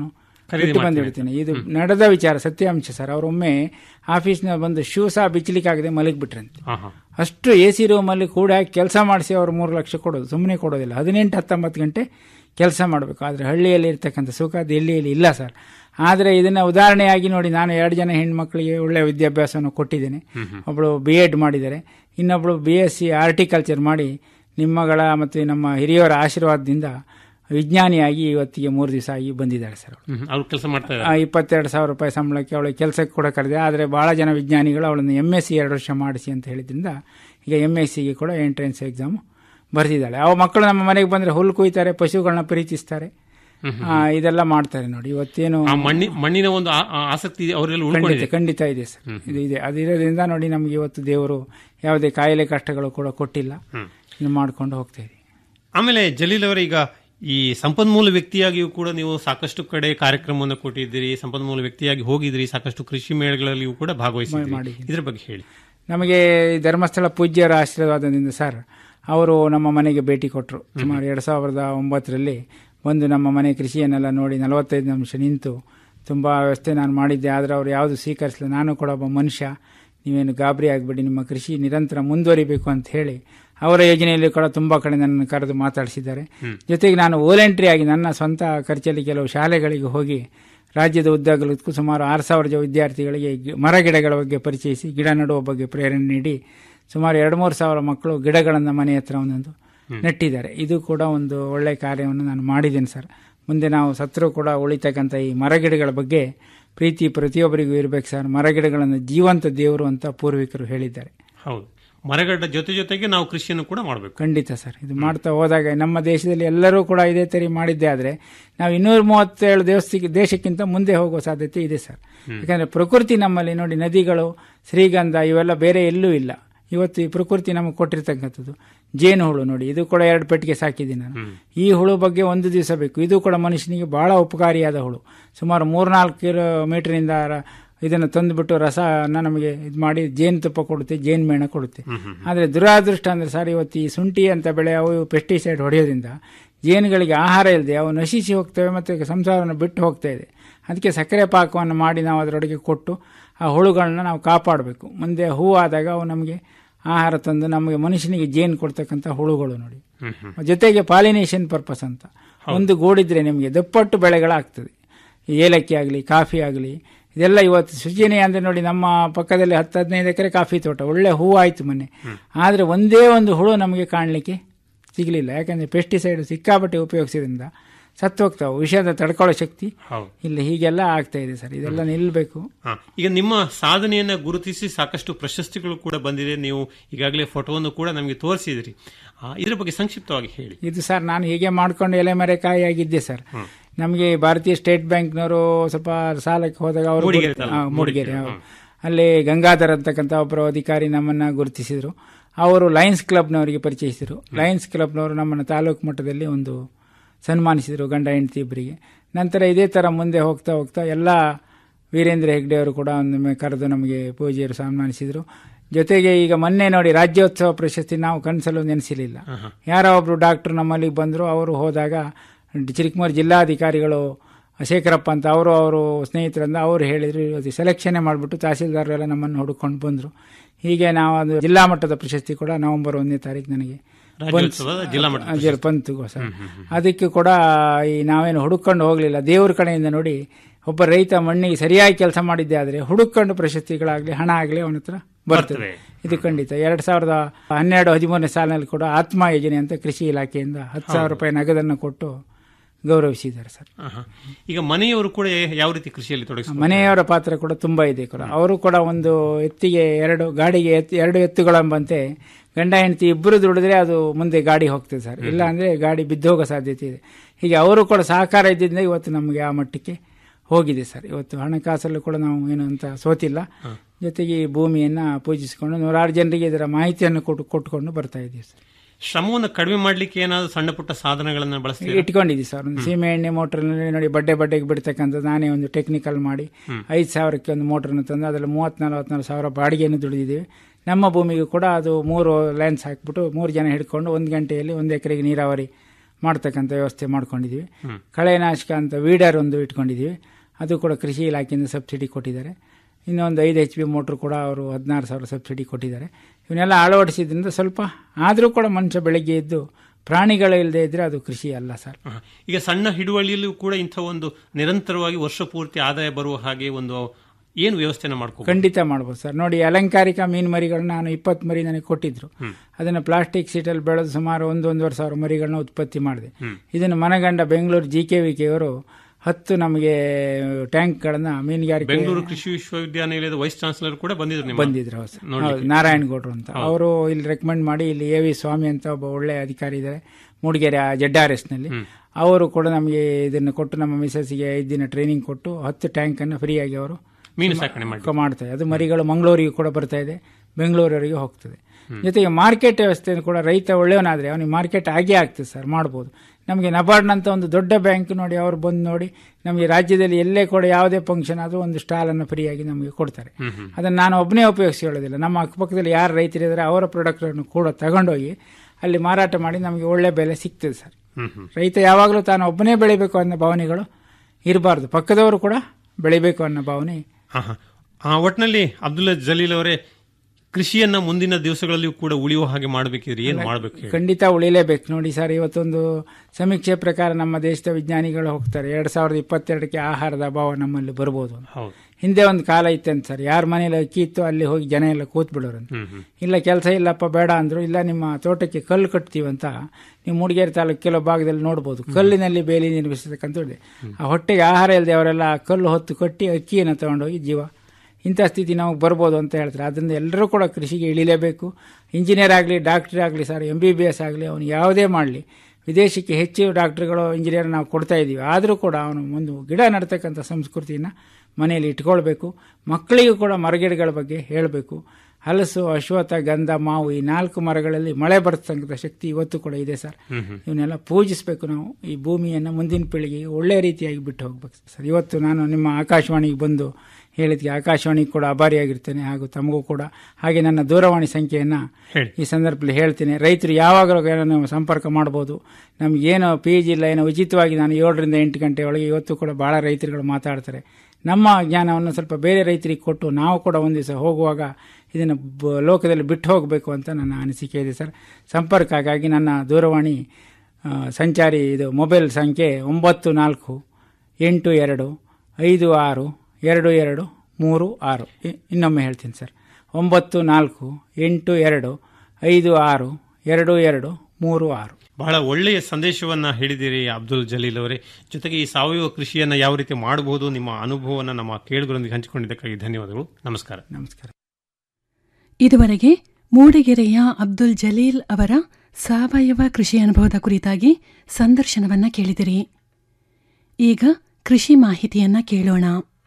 ಖರೀದಿ ಬಿಟ್ಟು ಬಂದು ಮಾಡ್ತೀನಿ ಬಿಡ್ತೀನಿ ಇದು ನಡೆದ ವಿಚಾರ ಸತ್ಯಾಂಶ ಸರ್ ಅವ್ರು ಒಮ್ಮೆ ಆಫೀಸ್ನ ಬಂದು ಶೂ ಸಹ ಬಿಚ್ಚಲಿಕ್ಕಾಗದೆ ಮಲಗಿಬಿಟ್ರಂತೆ ಹಾ ಹಾ ಅಷ್ಟು ಎ ಸಿ ರೂಮಲ್ಲಿ ಕೂಡ ಕೆಲಸ ಮಾಡಿಸಿ ಅವ್ರು ಮೂರು ಲಕ್ಷ ಕೊಡೋದು ಸುಮ್ಮನೆ ಕೊಡೋದಿಲ್ಲ ಹದಿನೆಂಟು ಹತ್ತೊಂಬತ್ತು ಗಂಟೆ ಕೆಲಸ ಮಾಡಬೇಕು ಆದರೆ ಹಳ್ಳಿಯಲ್ಲಿ ಇರ್ತಕ್ಕಂಥ ಸುಖ ದಿಲ್ಲಿಯಲ್ಲಿ ಇಲ್ಲ ಸರ್ ಆದರೆ ಇದನ್ನು ಉದಾಹರಣೆಯಾಗಿ ನೋಡಿ ನಾನು ಎರಡು ಜನ ಹೆಣ್ಮಕ್ಳಿಗೆ ಒಳ್ಳೆಯ ವಿದ್ಯಾಭ್ಯಾಸವನ್ನು ಕೊಟ್ಟಿದ್ದೇನೆ ಒಬ್ಬಳು ಬಿ ಎಡ್ ಮಾಡಿದ್ದಾರೆ ಇನ್ನೊಬ್ಬಳು ಬಿ ಎಸ್ ಸಿ ಆರ್ಟಿಕಲ್ಚರ್ ಮಾಡಿ ನಿಮ್ಮಗಳ ಮತ್ತು ನಮ್ಮ ಹಿರಿಯವರ ಆಶೀರ್ವಾದದಿಂದ ವಿಜ್ಞಾನಿಯಾಗಿ ಇವತ್ತಿಗೆ ಮೂರು ದಿವಸ ಆಗಿ ಬಂದಿದ್ದಾರೆ ಸರ್ ಅವಳು. ಅವ್ರು ಕೆಲಸ ಮಾಡ್ತಾ ಆ, ಇದ್ದಾರೆ ಇಪ್ಪತ್ತೆರಡು ಸಾವಿರ ರೂಪಾಯಿ ಸಂಬಳಕ್ಕೆ ಅವಳಿಗೆ ಕೆಲಸಕ್ಕೆ ಕೂಡ ಕರೆದೆ ಆದರೆ ಭಾಳ ಜನ ವಿಜ್ಞಾನಿಗಳು ಅವಳನ್ನು ಎಮ್ ಎಸ್ ಸಿ ಎರಡು ವರ್ಷ ಮಾಡಿಸಿ ಅಂತ ಹೇಳಿದ್ರಿಂದ ಈಗ ಎಮ್ ಎಸ್ ಸಿಗೆ ಕೂಡ ಎಂಟ್ರೆನ್ಸ್ ಎಕ್ಸಾಮ್ ಬರೆದಿದ್ದಾಳೆ ಅವ ಮಕ್ಕಳು ನಮ್ಮ ಮನೆಗೆ ಬಂದರೆ ಹುಲ್ಲು ಕುಯ್ತಾರೆ ಪಶುಗಳನ್ನ ಪ್ರೀತಿಸ್ತಾರೆ ಆ, ಇದೆಲ್ಲ ಮಾಡ್ತಾರೆ ನೋಡಿ ಇವತ್ತೇನು ಆ ಮಣ್ಣಿ ಮಣ್ಣಿನ ಒಂದು ಆ- ಆ ಆಸಕ್ತಿ ಅವರೆಲ್ಲ ಖಂಡಿತ ಉಳ್ಕೊಂಡಿದೆ ಖಂಡಿತ ಇದೆ ಸರ್ ಇದು ಇದೆ ಅದಿರೋದ್ರಿಂದ ನೋಡಿ ನಮಗೆ ಇವತ್ತು ದೇವರು ಯಾವುದೇ ಕಾಯಿಲೆ ಕಷ್ಟಗಳು ಕೂಡ ಕೊಟ್ಟಿಲ್ಲ ಇದು ಮಾಡ್ಕೊಂಡು ಹೋಗ್ತಾ ಇದ್ದೀವಿ ಆಮೇಲೆ ಜಲೀಲ್ ಅವರ ಈಗ ಈ ಸಂಪನ್ಮೂಲ ವ್ಯಕ್ತಿಯಾಗಿಯೂ ಕೂಡ ನೀವು ಸಾಕಷ್ಟು ಕಡೆ ಕಾರ್ಯಕ್ರಮವನ್ನು ಕೊಟ್ಟಿದ್ದೀರಿ ಸಂಪನ್ಮೂಲ ವ್ಯಕ್ತಿಯಾಗಿ ಹೋಗಿದ್ದೀರಿ ಸಾಕಷ್ಟು ಕೃಷಿ ಮೇಳಗಳಲ್ಲಿಯೂ ಕೂಡ ಭಾಗವಹಿಸಿದ್ದೀರಿ ಮಾಡಿದ್ದೀನಿ. ಇದ್ರ ಬಗ್ಗೆ ಹೇಳಿ ನಮಗೆ ಧರ್ಮಸ್ಥಳ ಪೂಜ್ಯರ ಆಶೀರ್ವಾದದಿಂದ ಸರ್ ಅವರು ನಮ್ಮ ಮನೆಗೆ ಭೇಟಿ ಕೊಟ್ಟರು ಸುಮಾರು ಎರಡು ಸಾವಿರದ ಒಂಬತ್ತರಲ್ಲಿ ಬಂದು ನಮ್ಮ ಮನೆ ಕೃಷಿಯನ್ನೆಲ್ಲ ನೋಡಿ ನಲವತ್ತೈದು ನಿಮಿಷ ನಿಂತು ತುಂಬ ವ್ಯವಸ್ಥೆ ನಾನು ಮಾಡಿದ್ದೆ ಆದರೆ ಅವರು ಯಾವುದು ಸ್ವೀಕರಿಸಲಿಲ್ಲ ನಾನು ಕೂಡ ಒಬ್ಬ ಮನುಷ್ಯ ನೀವೇನು ಗಾಬರಿ ಆಗಬೇಡಿ ನಿಮ್ಮ ಕೃಷಿ ನಿರಂತರ ಮುಂದುವರಿಬೇಕು ಅಂತ ಹೇಳಿ ಅವರ ಯೋಜನೆಯಲ್ಲಿ ಕೂಡ ತುಂಬ ಕಡೆ ನನ್ನನ್ನು ಕರೆದು ಮಾತಾಡಿಸಿದ್ದಾರೆ ಜೊತೆಗೆ ನಾನು ವಾಲಂಟ್ರಿ ಆಗಿ ನನ್ನ ಸ್ವಂತ ಖರ್ಚಲ್ಲಿ ಕೆಲವು ಶಾಲೆಗಳಿಗೆ ಹೋಗಿ ರಾಜ್ಯದ ಉದ್ದಗಲಕ್ಕೂ ಸುಮಾರು ಆರು ಸಾವಿರ ಜನ ವಿದ್ಯಾರ್ಥಿಗಳಿಗೆ ಗಿ- ಮರ ಗಿಡಗಳ ಬಗ್ಗೆ ಪರಿಚಯಿಸಿ ಗಿಡ ನೆಡುವ ಬಗ್ಗೆ ಪ್ರೇರಣೆ ನೀಡಿ ಸುಮಾರು ಎರಡು ಮೂರು ಸಾವಿರ ಮಕ್ಕಳು ಗಿಡಗಳನ್ನು ಮನೆ ಹತ್ರ ಒಂದೊಂದು ನೆಟ್ಟಿದ್ದಾರೆ ಇದು ಕೂಡ ಒಂದು ಒಳ್ಳೆಯ ಕಾರ್ಯವನ್ನು ನಾನು ಮಾಡಿದ್ದೇನೆ ಸರ್ ಮುಂದೆ ನಾವು ಸತ್ರು ಕೂಡ ಉಳಿತಕ್ಕಂಥ ಈ ಮರಗಿಡಗಳ ಬಗ್ಗೆ ಪ್ರೀತಿ ಪ್ರತಿಯೊಬ್ಬರಿಗೂ ಇರಬೇಕು ಸರ್ ಮರಗಿಡಗಳನ್ನು ಜೀವಂತ ದೇವರು ಅಂತ ಪೂರ್ವಿಕರು ಹೇಳಿದ್ದಾರೆ ಹೌದು ಮರಗಡ್ಡ ಜೊತೆ ಜೊತೆಗೆ ನಾವು ಕೃಷಿಯನ್ನು ಕೂಡ ಮಾಡಬೇಕು ಖಂಡಿತ ಸರ್ ಇದು ಮಾಡ್ತಾ ಹೋದಾಗ ನಮ್ಮ ದೇಶದಲ್ಲಿ ಎಲ್ಲರೂ ಕೂಡ ಇದೇ ತರಿ ಮಾಡಿದ್ದೆ ಆದರೆ ನಾವು ಇನ್ನೂರ ಮೂವತ್ತೇಳು ದೇವಸ್ಥಿಗೆ ದೇಶಕ್ಕಿಂತ ಮುಂದೆ ಹೋಗುವ ಸಾಧ್ಯತೆ ಇದೆ ಸರ್ ಯಾಕಂದರೆ ಪ್ರಕೃತಿ ನಮ್ಮಲ್ಲಿ ನೋಡಿ ನದಿಗಳು ಶ್ರೀಗಂಧ ಇವೆಲ್ಲ ಬೇರೆ ಎಲ್ಲೂ ಇಲ್ಲ ಇವತ್ತು ಈ ಪ್ರಕೃತಿ ನಮಗೆ ಕೊಟ್ಟಿರ್ತಕ್ಕಂಥದ್ದು ಜೇನು ಹುಳು ನೋಡಿ ಇದು ಕೂಡ ಎರಡು ಪೆಟ್ಟಿಗೆ ಸಾಕಿದ್ದೀನಿ ನಾನು ಈ ಹುಳು ಬಗ್ಗೆ ಒಂದು ದಿವಸ ಬೇಕು ಇದು ಕೂಡ ಮನುಷ್ಯನಿಗೆ ಬಹಳ ಉಪಕಾರಿಯಾದ ಹುಳು ಸುಮಾರು ಮೂರ್ನಾಲ್ಕು ಕಿಲೋಮೀಟರ್ನಿಂದ ರ- ಇದನ್ನು ತಂದುಬಿಟ್ಟು ರಸನ ನಮಗೆ ಇದು ಮಾಡಿ ಜೇನುತುಪ್ಪ ಕೊಡುತ್ತೆ ಜೇನು ಮೇಣ ಕೊಡುತ್ತೆ ಆದರೆ ದುರಾದೃಷ್ಟ ಅಂದರೆ ಸರ್ ಇವತ್ತು ಈ ಶುಂಠಿ ಅಂತ ಬೆಳೆ ಅವು ಪೆಸ್ಟಿಸೈಡ್ ಹೊಡೆಯೋದ್ರಿಂದ ಜೇನುಗಳಿಗೆ ಆಹಾರ ಇಲ್ಲದೆ ಅವು ನಶಿಸಿ ಹೋಗ್ತವೆ ಮತ್ತು ಸಂಸಾರವನ್ನು ಬಿಟ್ಟು ಹೋಗ್ತಾ ಇದೆ ಅದಕ್ಕೆ ಸಕ್ಕರೆ ಪಾಕವನ್ನು ಮಾಡಿ ನಾವು ಅದರೊಳಗೆ ಕೊಟ್ಟು ಆ ಹುಳುಗಳನ್ನ ನಾವು ಕಾಪಾಡಬೇಕು ಮುಂದೆ ಹೂ ಆದಾಗ ಅವು ನಮಗೆ ಆಹಾರ ತಂದು ನಮಗೆ ಮನುಷ್ಯನಿಗೆ ಜೇನು ಕೊಡ್ತಕ್ಕಂಥ ಹುಳುಗಳು ನೋಡಿ ಜೊತೆಗೆ ಪಾಲಿನೇಷನ್ ಪರ್ಪಸ್ ಅಂತ ಒಂದು ಗೂಡಿದ್ರೆ ನಿಮಗೆ ದಪ್ಪಟ್ಟು ಬೆಳೆಗಳಾಗ್ತದೆ ಈ ಏಲಕ್ಕಿ ಆಗಲಿ ಕಾಫಿ ಆಗಲಿ ಇದೆಲ್ಲ ಇವತ್ತು ಸೃಜನೆ ಅಂದರೆ ನೋಡಿ ನಮ್ಮ ಪಕ್ಕದಲ್ಲಿ ಹತ್ತು ಹದಿನೈದು ಎಕರೆ ಕಾಫಿ ತೋಟ ಒಳ್ಳೆ ಹೂ ಆಯಿತು ಮೊನ್ನೆ ಆದರೆ ಒಂದೇ ಒಂದು ಹುಳು ನಮಗೆ ಕಾಣಲಿಕ್ಕೆ ಸಿಗಲಿಲ್ಲ ಯಾಕಂದರೆ ಪೆಸ್ಟಿಸೈಡ್ ಸಿಕ್ಕಾಪಟ್ಟೆ ಉಪಯೋಗಿಸಿದ್ರಿಂದ ಸತ್ತು ಹೋಗ್ತಾವೆ ವಿಷದ ತಡ್ಕೊಳ್ಳೋ ಶಕ್ತಿ ಹೌದು ಇಲ್ಲ ಹೀಗೆಲ್ಲ ಆಗ್ತಾ ಇದೆ ಸರ್ ಇದೆಲ್ಲ ನಿಲ್ಲಬೇಕು ಹಾ. ಈಗ ನಿಮ್ಮ ಸಾಧನೆಯನ್ನ ಗುರುತಿಸಿ ಸಾಕಷ್ಟು ಪ್ರಶಸ್ತಿಗಳು ಕೂಡ ಬಂದಿದೆ ನೀವು ಈಗಾಗಲೇ ಫೋಟೋವನ್ನು ಕೂಡ ನಮಗೆ ತೋರಿಸಿದ್ರಿ ಆ, ಇದ್ರ ಬಗ್ಗೆ ಸಂಕ್ಷಿಪ್ತವಾಗಿ ಹೇಳಿ ಇದು ಸರ್ ನಾನು ಹೀಗೆ ಮಾಡ್ಕೊಂಡು ಎಲೆಮರೆಕಾಯಿ ಆಗಿದ್ದೆ ಸರ್ ನಮಗೆ ಭಾರತೀಯ ಸ್ಟೇಟ್ ಬ್ಯಾಂಕ್ನವರು ಸ್ವಲ್ಪ ಸಾಲಕ್ಕೆ ಹೋದಾಗ ಅವರು ಮೂಡಿಗೆರೆ ತಾಲೂಕು, ಹಾ, ಮೂಡಿಗೆರೆ ಮೂಡಿಗೆರೆ, ಹೌದು. ಅಲ್ಲಿ ಗಂಗಾಧರ್ ಅಂತಕ್ಕಂಥ ಒಬ್ಬರು ಅಧಿಕಾರಿ ನಮ್ಮನ್ನ ಗುರುತಿಸಿದ್ರು ಅವರು ಲಯನ್ಸ್ ಕ್ಲಬ್ನವರಿಗೆ ಪರಿಚಯಿಸಿದರು ಲಯನ್ಸ್ ಕ್ಲಬ್ನವರು ನಮ್ಮನ್ನು ತಾಲೂಕು ಮಟ್ಟದಲ್ಲಿ ಒಂದು ಸನ್ಮಾನಿಸಿದರು ಗಂಡ ಹೆಂಡತಿ ಇಬ್ಬರಿಗೆ ನಂತರ ಇದೇ ಥರ ಮುಂದೆ ಹೋಗ್ತಾ ಹೋಗ್ತಾ ಎಲ್ಲ ವೀರೇಂದ್ರ ಹೆಗ್ಡೆ ಅವರು ಕೂಡ ಒಮ್ಮೆ ಕರೆದು ನಮಗೆ ಪೂಜೆಯರು ಸನ್ಮಾನಿಸಿದರು ಜೊತೆಗೆ ಈಗ ಮೊನ್ನೆ ನೋಡಿ ರಾಜ್ಯೋತ್ಸವ ಪ್ರಶಸ್ತಿ ನಾವು ಕನಸಲು ನೆನೆಸಲಿಲ್ಲ ಯಾರೋ ಒಬ್ರು ಡಾಕ್ಟರ್ ನಮ್ಮಲ್ಲಿಗೆ ಬಂದರು ಅವರು ಹೋದಾಗ ಚಿಕ್ಕಮೂರು ಜಿಲ್ಲಾಧಿಕಾರಿಗಳು ಶೇಖರಪ್ಪ ಅಂತ ಅವರು ಅವರು ಸ್ನೇಹಿತರಿಂದ ಅವರು ಹೇಳಿದ್ರು ಅದು ಸೆಲೆಕ್ಷನ್ನೇ ಮಾಡಿಬಿಟ್ಟು ತಹಸೀಲ್ದಾರ್ ಎಲ್ಲ ನಮ್ಮನ್ನು ಹುಡುಕೊಂಡು ಬಂದರು ಹೀಗೆ ನಾವು ಅದು ಜಿಲ್ಲಾ ಮಟ್ಟದ ಪ್ರಶಸ್ತಿ ಕೂಡ ನವೆಂಬರ್ ಒಂದನೇ ತಾರೀಕು ನನಗೆ ರಾಜ್ಯೋತ್ಸವದ ಜಿಲ್ಲಾ ಮಟ್ಟದ ಬಂತು. ಜಲ್- ಬಂತು ಸರ್ ಅದಕ್ಕೆ ಕೂಡ ಈ ನಾವೇನು ಹುಡುಕೊಂಡು ಹೋಗಲಿಲ್ಲ ದೇವ್ರ ಕಡೆಯಿಂದ ನೋಡಿ ಒಬ್ಬ ರೈತ ಮಣ್ಣಿಗೆ ಸರಿಯಾಗಿ ಕೆಲಸ ಮಾಡಿದ್ದೆ ಆದರೆ ಹುಡುಕೊಂಡು ಪ್ರಶಸ್ತಿಗಳಾಗಲಿ ಹಣ ಆಗಲಿ ಅವನ ಹತ್ರ ಬರ್ತದೆ ಇದು ಖಂಡಿತ ಎರಡು ಸಾವಿರದ ಹನ್ನೆರಡು ಹದಿಮೂರನೇ ಸಾಲಿನಲ್ಲಿ ಕೂಡ ಆತ್ಮ ಯೋಜನೆ ಅಂತ ಕೃಷಿ ಇಲಾಖೆಯಿಂದ ಹತ್ತು ಸಾವಿರ ರೂಪಾಯಿ ನಗದನ್ನು ಕೊಟ್ಟು ಗೌರವಿಸಿದ್ದಾರೆ ಸರ್ ಆಹಾ. ಈಗ ಮನೆಯವರು ಕೂಡ ಯಾವ ರೀತಿ ಕೃಷಿಯಲ್ಲಿ ತೊಡಗಿಸ್ತಾರೆ ಮನೆಯವರ ಪಾತ್ರ ಕೂಡ ತುಂಬ ಇದೆ ಕೂಡ ಅವರು ಕೂಡ ಒಂದು ಎತ್ತಿಗೆ ಎರಡು ಗಾಡಿಗೆ ಎತ್ತು ಎರಡು ಎತ್ತುಗಳೆಂಬಂತೆ ಗಂಡ ಹೆಂಡತಿ ಇಬ್ಬರು ದುಡಿದ್ರೆ ಅದು ಮುಂದೆ ಗಾಡಿ ಹೋಗ್ತದೆ ಸರ್ ಇಲ್ಲ ಅಂದರೆ ಗಾಡಿ ಬಿದ್ದೋಗೋ ಸಾಧ್ಯತೆ ಇದೆ ಹೀಗೆ ಅವರು ಕೂಡ ಸಹಕಾರ ಇದ್ದಿಂದ ಇವತ್ತು ನಮಗೆ ಆ ಮಟ್ಟಕ್ಕೆ ಹೋಗಿದೆ ಸರ್ ಇವತ್ತು ಹಣಕಾಸಲ್ಲೂ ಕೂಡ ನಾವು ಏನು ಅಂತ ಸೋತಿಲ್ಲ ಜೊತೆಗೆ ಈ ಭೂಮಿಯನ್ನು ಪೂಜಿಸಿಕೊಂಡು ನೂರಾರು ಜನರಿಗೆ ಇದರ ಮಾಹಿತಿಯನ್ನು ಕೊಟ್ಟು ಕೊಟ್ಟುಕೊಂಡು ಬರ್ತಾ ಇದ್ದೀವಿ ಸರ್ ಶ್ರಮವನ್ನು ಕಡಿಮೆ ಮಾಡ್ಲಿಕ್ಕೆ ಏನಾದ್ರು ಸಣ್ಣ ಪುಟ್ಟ ಸಾಧನಗಳನ್ನ ಬಳಸ್ತೀವಿ ಇಟ್ಕೊಂಡಿದ್ದೀವಿ ಸರ್ ಒಂದು ಸೀಮೆ ಎಣ್ಣೆ ಮೋಟರ್ನಲ್ಲಿ ನೋಡಿ ಬಡ್ಡೆ ಬಡ್ಡೆಗೆ ಬಿಡ್ತಕ್ಕಂಥದ್ದು ನಾನೇ ಒಂದು ಟೆಕ್ನಿಕಲ್ ಮಾಡಿ ಐದು ಸಾವಿರಕ್ಕೆ ಒಂದು ಮೋಟರ್ನ ತಂದು ಅದರಲ್ಲಿ ಮೂವತ್ತು ನಲವತ್ನಾಲ್ಕು ಸಾವಿರ ಬಾಡಿಗೆಯನ್ನು ದುಡಿದಿದ್ದೀವಿ ನಮ್ಮ ಭೂಮಿಗೂ ಕೂಡ ಅದು ಮೂರು ಲೈನ್ಸ್ ಹಾಕ್ಬಿಟ್ಟು ಮೂರು ಜನ ಹಿಡ್ಕೊಂಡು ಒಂದು ಗಂಟೆಯಲ್ಲಿ ಒಂದು ಎಕರೆಗೆ ನೀರಾವರಿ ಮಾಡ್ತಕ್ಕಂಥ ವ್ಯವಸ್ಥೆ ಮಾಡ್ಕೊಂಡಿದ್ದೀವಿ ಕಳೆನಾಶಕ ಅಂತ ವೀಡರ್ ಒಂದು ಇಟ್ಕೊಂಡಿದ್ದೀವಿ ಅದು ಕೂಡ ಕೃಷಿ ಇಲಾಖೆಯಿಂದ ಸಬ್ಸಿಡಿ ಕೊಟ್ಟಿದ್ದಾರೆ ಇನ್ನೊಂದು ಐದು ಎಚ್ ಪಿ ಮೋಟ್ರ್ ಕೂಡ ಅವರು ಹದಿನಾರು ಸಾವಿರ ಸಬ್ಸಿಡಿ ಕೊಟ್ಟಿದ್ದಾರೆ ಇವನ್ನೆಲ್ಲ ಅಳವಡಿಸಿದ್ರಿಂದ ಸ್ವಲ್ಪ ಆದರೂ ಕೂಡ ಮನುಷ್ಯ ಬೆಳಗ್ಗೆ ಎದ್ದು ಪ್ರಾಣಿಗಳು ಇಲ್ಲದೆ ಇದ್ರೆ ಅದು ಕೃಷಿ ಅಲ್ಲ ಸರ್ ಆಹಾ. ಈಗ ಸಣ್ಣ ಹಿಡುವಳಿಯಲ್ಲೂ ಕೂಡ ಇಂಥ ಒಂದು ನಿರಂತರವಾಗಿ ವರ್ಷ ಪೂರ್ತಿ ಆದಾಯ ಬರುವ ಹಾಗೆ ಒಂದು ಏನು ವ್ಯವಸ್ಥೆನ ಮಾಡ್ಕೋ ಖಂಡಿತ ಮಾಡ್ಬೋದು ಸರ್ ನೋಡಿ ಅಲಂಕಾರಿಕ ಮೀನು ಮರಿಗಳನ್ನ ನಾನು ಇಪ್ಪತ್ತು ಮರಿ ನನಗೆ ಕೊಟ್ಟಿದ್ರು ಅದನ್ನು ಪ್ಲಾಸ್ಟಿಕ್ ಸೀಟಲ್ಲಿ ಬೆಳೆದು ಸುಮಾರು ಒಂದು ಒಂದೂವರೆ ಸಾವಿರ ಮರಿಗಳನ್ನ ಉತ್ಪತ್ತಿ ಮಾಡಿದೆ ಇದನ್ನು ಮನಗಂಡ Bengaluru G K V K ಅವರು ಹತ್ತು ನಮಗೆ ಟ್ಯಾಂಕ್ಗಳನ್ನ ಮೀನುಗಾರಿಕೆ ಬೆಂಗಳೂರು ಕೃಷಿ ವಿಶ್ವವಿದ್ಯಾನಿಲಯದ ವೈಸ್ ಚಾನ್ಸಲರ್ ಕೂಡ ಬಂದಿದ್ರು ನಿಮ್ಮ ಬಂದಿದ್ರು ಹೌದು ಸರ್. ನೋಡ್ಲಿಕ್ಕೆ. ಹೌದು, ನಾರಾಯಣಗೌಡರು ಅಂತ ಹೌದು. ಅವರು ಇಲ್ಲಿ ರೆಕಮೆಂಡ್ ಮಾಡಿ ಇಲ್ಲಿ ಎ ವಿ ಸ್ವಾಮಿ ಅಂತ ಒಬ್ಬ ಒಳ್ಳೆ ಅಧಿಕಾರಿ ಇದ್ದಾರೆ ಮೂಡಿಗೆರೆ ಜೆಡ್ ಆರ್ ಎಸ್ ನಲ್ಲಿ ಅವರು ಕೂಡ ನಮಗೆ ಇದನ್ನು ಕೊಟ್ಟು ನಮ್ಮ ಮಿಸಸ್ಗೆ ಐದು ದಿನ ಟ್ರೈನಿಂಗ್ ಕೊಟ್ಟು ಹತ್ತು ಟ್ಯಾಂಕ್ ಅನ್ನು ಫ್ರೀಯಾಗಿ ಅವರು ಮೀನು ಸಾಕಣೆ ಮಾಡಿ ಮಾಡ್ತಾರೆ ಅದು ಮರಿಗಳು ಮಂಗಳೂರಿಗೆ ಕೂಡ ಬರ್ತಾ ಇದೆ ಬೆಂಗಳೂರವರೆಗೆ ಹೋಗ್ತದೆ ಜೊತೆಗೆ ಮಾರ್ಕೆಟ್ ವ್ಯವಸ್ಥೆ ಕೂಡ ರೈತ ಒಳ್ಳೆಯವನಾದ್ರೆ ಅವನಿಗೆ ಮಾರ್ಕೆಟ್ ಆಗೇ ಆಗ್ತದೆ ಸರ್ ಮಾಡ್ಬೋದು ನಮಗೆ ನಬಾರ್ಡ್ನಂತ ಒಂದು ದೊಡ್ಡ ಬ್ಯಾಂಕ್ ನೋಡಿ ಅವ್ರು ಬಂದು ನೋಡಿ ನಮಗೆ ರಾಜ್ಯದಲ್ಲಿ ಎಲ್ಲೇ ಕೂಡ ಯಾವುದೇ ಫಂಕ್ಷನ್ ಆದರೂ ಒಂದು ಸ್ಟಾಲನ್ನು ಫ್ರೀಯಾಗಿ ನಮಗೆ ಕೊಡ್ತಾರೆ ಅದನ್ನು ನಾನು ಒಬ್ಬನೇ ಉಪಯೋಗಿಸಿ ಹೇಳೋದಿಲ್ಲ ನಮ್ಮ ಅಕ್ಕಪಕ್ಕದಲ್ಲಿ ಯಾರು ರೈತರಿದ್ದಾರೆ ಅವರ ಪ್ರಾಡಕ್ಟನ್ನು ಕೂಡ ತಗೊಂಡೋಗಿ ಅಲ್ಲಿ ಮಾರಾಟ ಮಾಡಿ ನಮಗೆ ಒಳ್ಳೆ ಬೆಲೆ ಸಿಗ್ತದೆ ಸರ್ ಹ್ಮ್ ಹ್ಮ್ ರೈತ ಯಾವಾಗಲೂ ತಾನು ಒಬ್ಬನೇ ಬೆಳಿಬೇಕು ಅನ್ನೋ ಭಾವನೆಗಳು ಇರಬಾರ್ದು ಪಕ್ಕದವರು ಕೂಡ ಬೆಳಿಬೇಕು ಅನ್ನೋ ಭಾವನೆ ಆಹಾ. ಆ ಒಟ್ಟಿನಲ್ಲಿ ಅಬ್ದುಲ್ಲಾ ಜಲೀಲ್ ಅವರೇ ಕೃಷಿಯನ್ನ ಮುಂದಿನ ದಿವಸಗಳಲ್ಲಿಯೂ ಕೂಡ ಉಳಿಯುವ ಹಾಗೆ ಮಾಡಬೇಕಿದ್ರೆ ಏನು ಮಾಡಬೇಕು ಹೇಳಿ ಖಂಡಿತ ಉಳಿಲೇಬೇಕು ನೋಡಿ ಸರ್ ಇವತ್ತೊಂದು ಸಮೀಕ್ಷೆ ಪ್ರಕಾರ ನಮ್ಮ ದೇಶದ ವಿಜ್ಞಾನಿಗಳು ಹೋಗ್ತಾರೆ ಎರಡ್ ಸಾವಿರದ ಇಪ್ಪತ್ತೆರಡಕ್ಕೆ ಆಹಾರದ ಅಭಾವ ನಮ್ಮಲ್ಲಿ ಬರ್ಬೋದು ಅಂತ. ಹೌದು ಹಿಂದೆ ಒಂದು ಕಾಲ ಇತ್ತಂತ ಸರ್ ಯಾರ ಮನೇಲಿ ಅಕ್ಕಿ ಇತ್ತು ಅಲ್ಲಿ ಹೋಗಿ ಜನ ಎಲ್ಲ ಕೂತ್ ಬಿಡೋರಂತ ಹ್ಮ್ ಹ್ಮ್ ಇಲ್ಲ ಕೆಲಸ ಇಲ್ಲಪ್ಪ ಬೇಡ ಅಂದ್ರು ಇಲ್ಲ ನಿಮ್ಮ ತೋಟಕ್ಕೆ ಕಲ್ಲು ಕಟ್ತೀವಂತ ನೀವು ಮೂಡಿಗೆರೆ ತಾಲೂಕು ಕೆಲವು ಭಾಗದಲ್ಲಿ ನೋಡ್ಬೋದು ಕಲ್ಲಿನಲ್ಲಿ ಬೇಲಿ ನಿರ್ಮಿಸತಕ್ಕಂಥ ಇದೆ ಆ ಹೊಟ್ಟೆಗೆ ಆಹಾರ ಇಲ್ಲದೆ ಅವರೆಲ್ಲ ಆ ಕಲ್ಲು ಹೊತ್ತು ಕಟ್ಟಿ ಅಕ್ಕಿಯನ್ನು ತಗೊಂಡೋಗಿ ಜೀವ ಇಂಥ ಸ್ಥಿತಿ ನಮಗೆ ಬರ್ಬೋದು ಅಂತ ಹೇಳ್ತಾರೆ ಅದರಿಂದ ಎಲ್ಲರೂ ಕೂಡ ಕೃಷಿಗೆ ಇಳಿಲೇಬೇಕು ಇಂಜಿನಿಯರ್ ಆಗಲಿ ಡಾಕ್ಟರ್ ಆಗಲಿ sir M B B S ಆಗಲಿ ಅವನು ಯಾವುದೇ ಮಾಡಲಿ ವಿದೇಶಕ್ಕೆ ಹೆಚ್ಚು ಡಾಕ್ಟರ್ಗಳು ಇಂಜಿನಿಯರ್ ನಾವು ಕೊಡ್ತಾ ಇದ್ದೀವಿ ಆದರೂ ಕೂಡ ಅವನು ಒಂದು ಗಿಡ ನಡ್ತಕ್ಕಂಥ ಸಂಸ್ಕೃತಿಯನ್ನು ಮನೆಯಲ್ಲಿ ಇಟ್ಕೊಳ್ಬೇಕು ಮಕ್ಕಳಿಗೂ ಕೂಡ ಮರಗಿಡಗಳ ಬಗ್ಗೆ ಹೇಳಬೇಕು ಹಲಸು ಅಶ್ವತ್ಥ ಗಂಧ ಮಾವು ಈ ನಾಲ್ಕು ಮರಗಳಲ್ಲಿ ಮಳೆ ಬರ್ತಕ್ಕಂಥ ಶಕ್ತಿ ಇವತ್ತು ಕೂಡ ಇದೆ ಸರ್ ಇವನ್ನೆಲ್ಲ ಪೂಜಿಸಬೇಕು ನಾವು ಈ ಭೂಮಿಯನ್ನು ಮುಂದಿನ ಪೀಳಿಗೆಗೆ ಒಳ್ಳೆ ರೀತಿಯಾಗಿ ಬಿಟ್ಟು ಹೋಗ್ಬೇಕು ಸರ್ ಇವತ್ತು ನಾನು ನಿಮ್ಮ ಆಕಾಶವಾಣಿಗೆ ಬಂದು ಹೇಳಿದ್ಗೆ ಆಕಾಶವಾಣಿಗೆ ಕೂಡ ಆಭಾರಿಯಾಗಿರ್ತೇನೆ ಹಾಗೂ ತಮಗೂ ಕೂಡ ಹಾಗೆ ನನ್ನ ದೂರವಾಣಿ ಸಂಖ್ಯೆಯನ್ನು ಹೇಳಿ. ಈ ಸಂದರ್ಭದಲ್ಲಿ ಹೇಳ್ತೇನೆ ರೈತರು ಯಾವಾಗಲೂ ಏನೋ ಸಂಪರ್ಕ ಮಾಡ್ಬೋದು ನಮಗೇನೋ ಪಿ ಜಿ ಇಲ್ಲ ಏನೋ ಉಚಿತವಾಗಿ ನಾನು ಏಳರಿಂದ ಎಂಟು ಗಂಟೆ ಒಳಗೆ ಇವತ್ತು ಕೂಡ ಭಾಳ ರೈತರುಗಳು ಮಾತಾಡ್ತಾರೆ ನಮ್ಮ ಜ್ಞಾನವನ್ನು ಸ್ವಲ್ಪ ಬೇರೆ ರೈತರಿಗೆ ಕೊಟ್ಟು ನಾವು ಕೂಡ ಒಂದು ದಿವಸ ಹೋಗುವಾಗ ಇದನ್ನು ಬ- ಲೋಕದಲ್ಲಿ ಬಿಟ್ಟು ಹೋಗಬೇಕು ಅಂತ ನನ್ನ ಅನಿಸಿಕೆ ಇದೆ ಸರ್ ಸಂಪರ್ಕಕ್ಕಾಗಿ ನನ್ನ ದೂರವಾಣಿ ಆ, ಸಂಚಾರಿ ಇದು ಮೊಬೈಲ್ ಸಂಖ್ಯೆ ಒಂಬತ್ತು ನಾಲ್ಕು ಎಂಟು ಎರಡು ಐದು ಆರು ಎರಡು ಎರಡು ಮೂರು ಆರು ಇ- ಇನ್ನೊಮ್ಮೆ ಹೇಳ್ತೀನಿ ಸರ್ ಒಂಬತ್ತು ನಾಲ್ಕು ಎಂಟು ಎರಡು ಐದು ಆರು ಎರಡು ಎರಡು ಮೂರು ಆರು ಬಹಳ ಒಳ್ಳೆಯ ಸಂದೇಶವನ್ನ ಹೇಳಿದಿರಿ ಅಬ್ದುಲ್ ಜಲೀಲ್ ಅವರೇ ಜೊತೆಗೆ ಈ ಸಾವಯವ ಕೃಷಿಯನ್ನ ಯಾವ ರೀತಿ ಮಾಡಬಹುದು ನಿಮ್ಮ ಅನುಭವವನ್ನು ನಮ್ಮ ಕೇಳುಗರೊಂದಿಗೆ ಹಂಚಿಕೊಂಡಿದ್ದಕ್ಕಾಗಿ ಧನ್ಯವಾದಗಳು ನಮಸ್ಕಾರ ನಮಸ್ಕಾರ ಇದುವರೆಗೆ ಮೂಡಿಗೆರೆಯ ಅಬ್ದುಲ್ ಜಲೀಲ್ ಅವರ ಸಾವಯವ ಕೃಷಿ ಅನುಭವದ ಕುರಿತಾಗಿ ಸಂದರ್ಶನವನ್ನ ಕೇಳಿದಿರಿ ಈಗ ಕೃಷಿ ಮಾಹಿತಿಯನ್ನ ಕೇಳೋಣ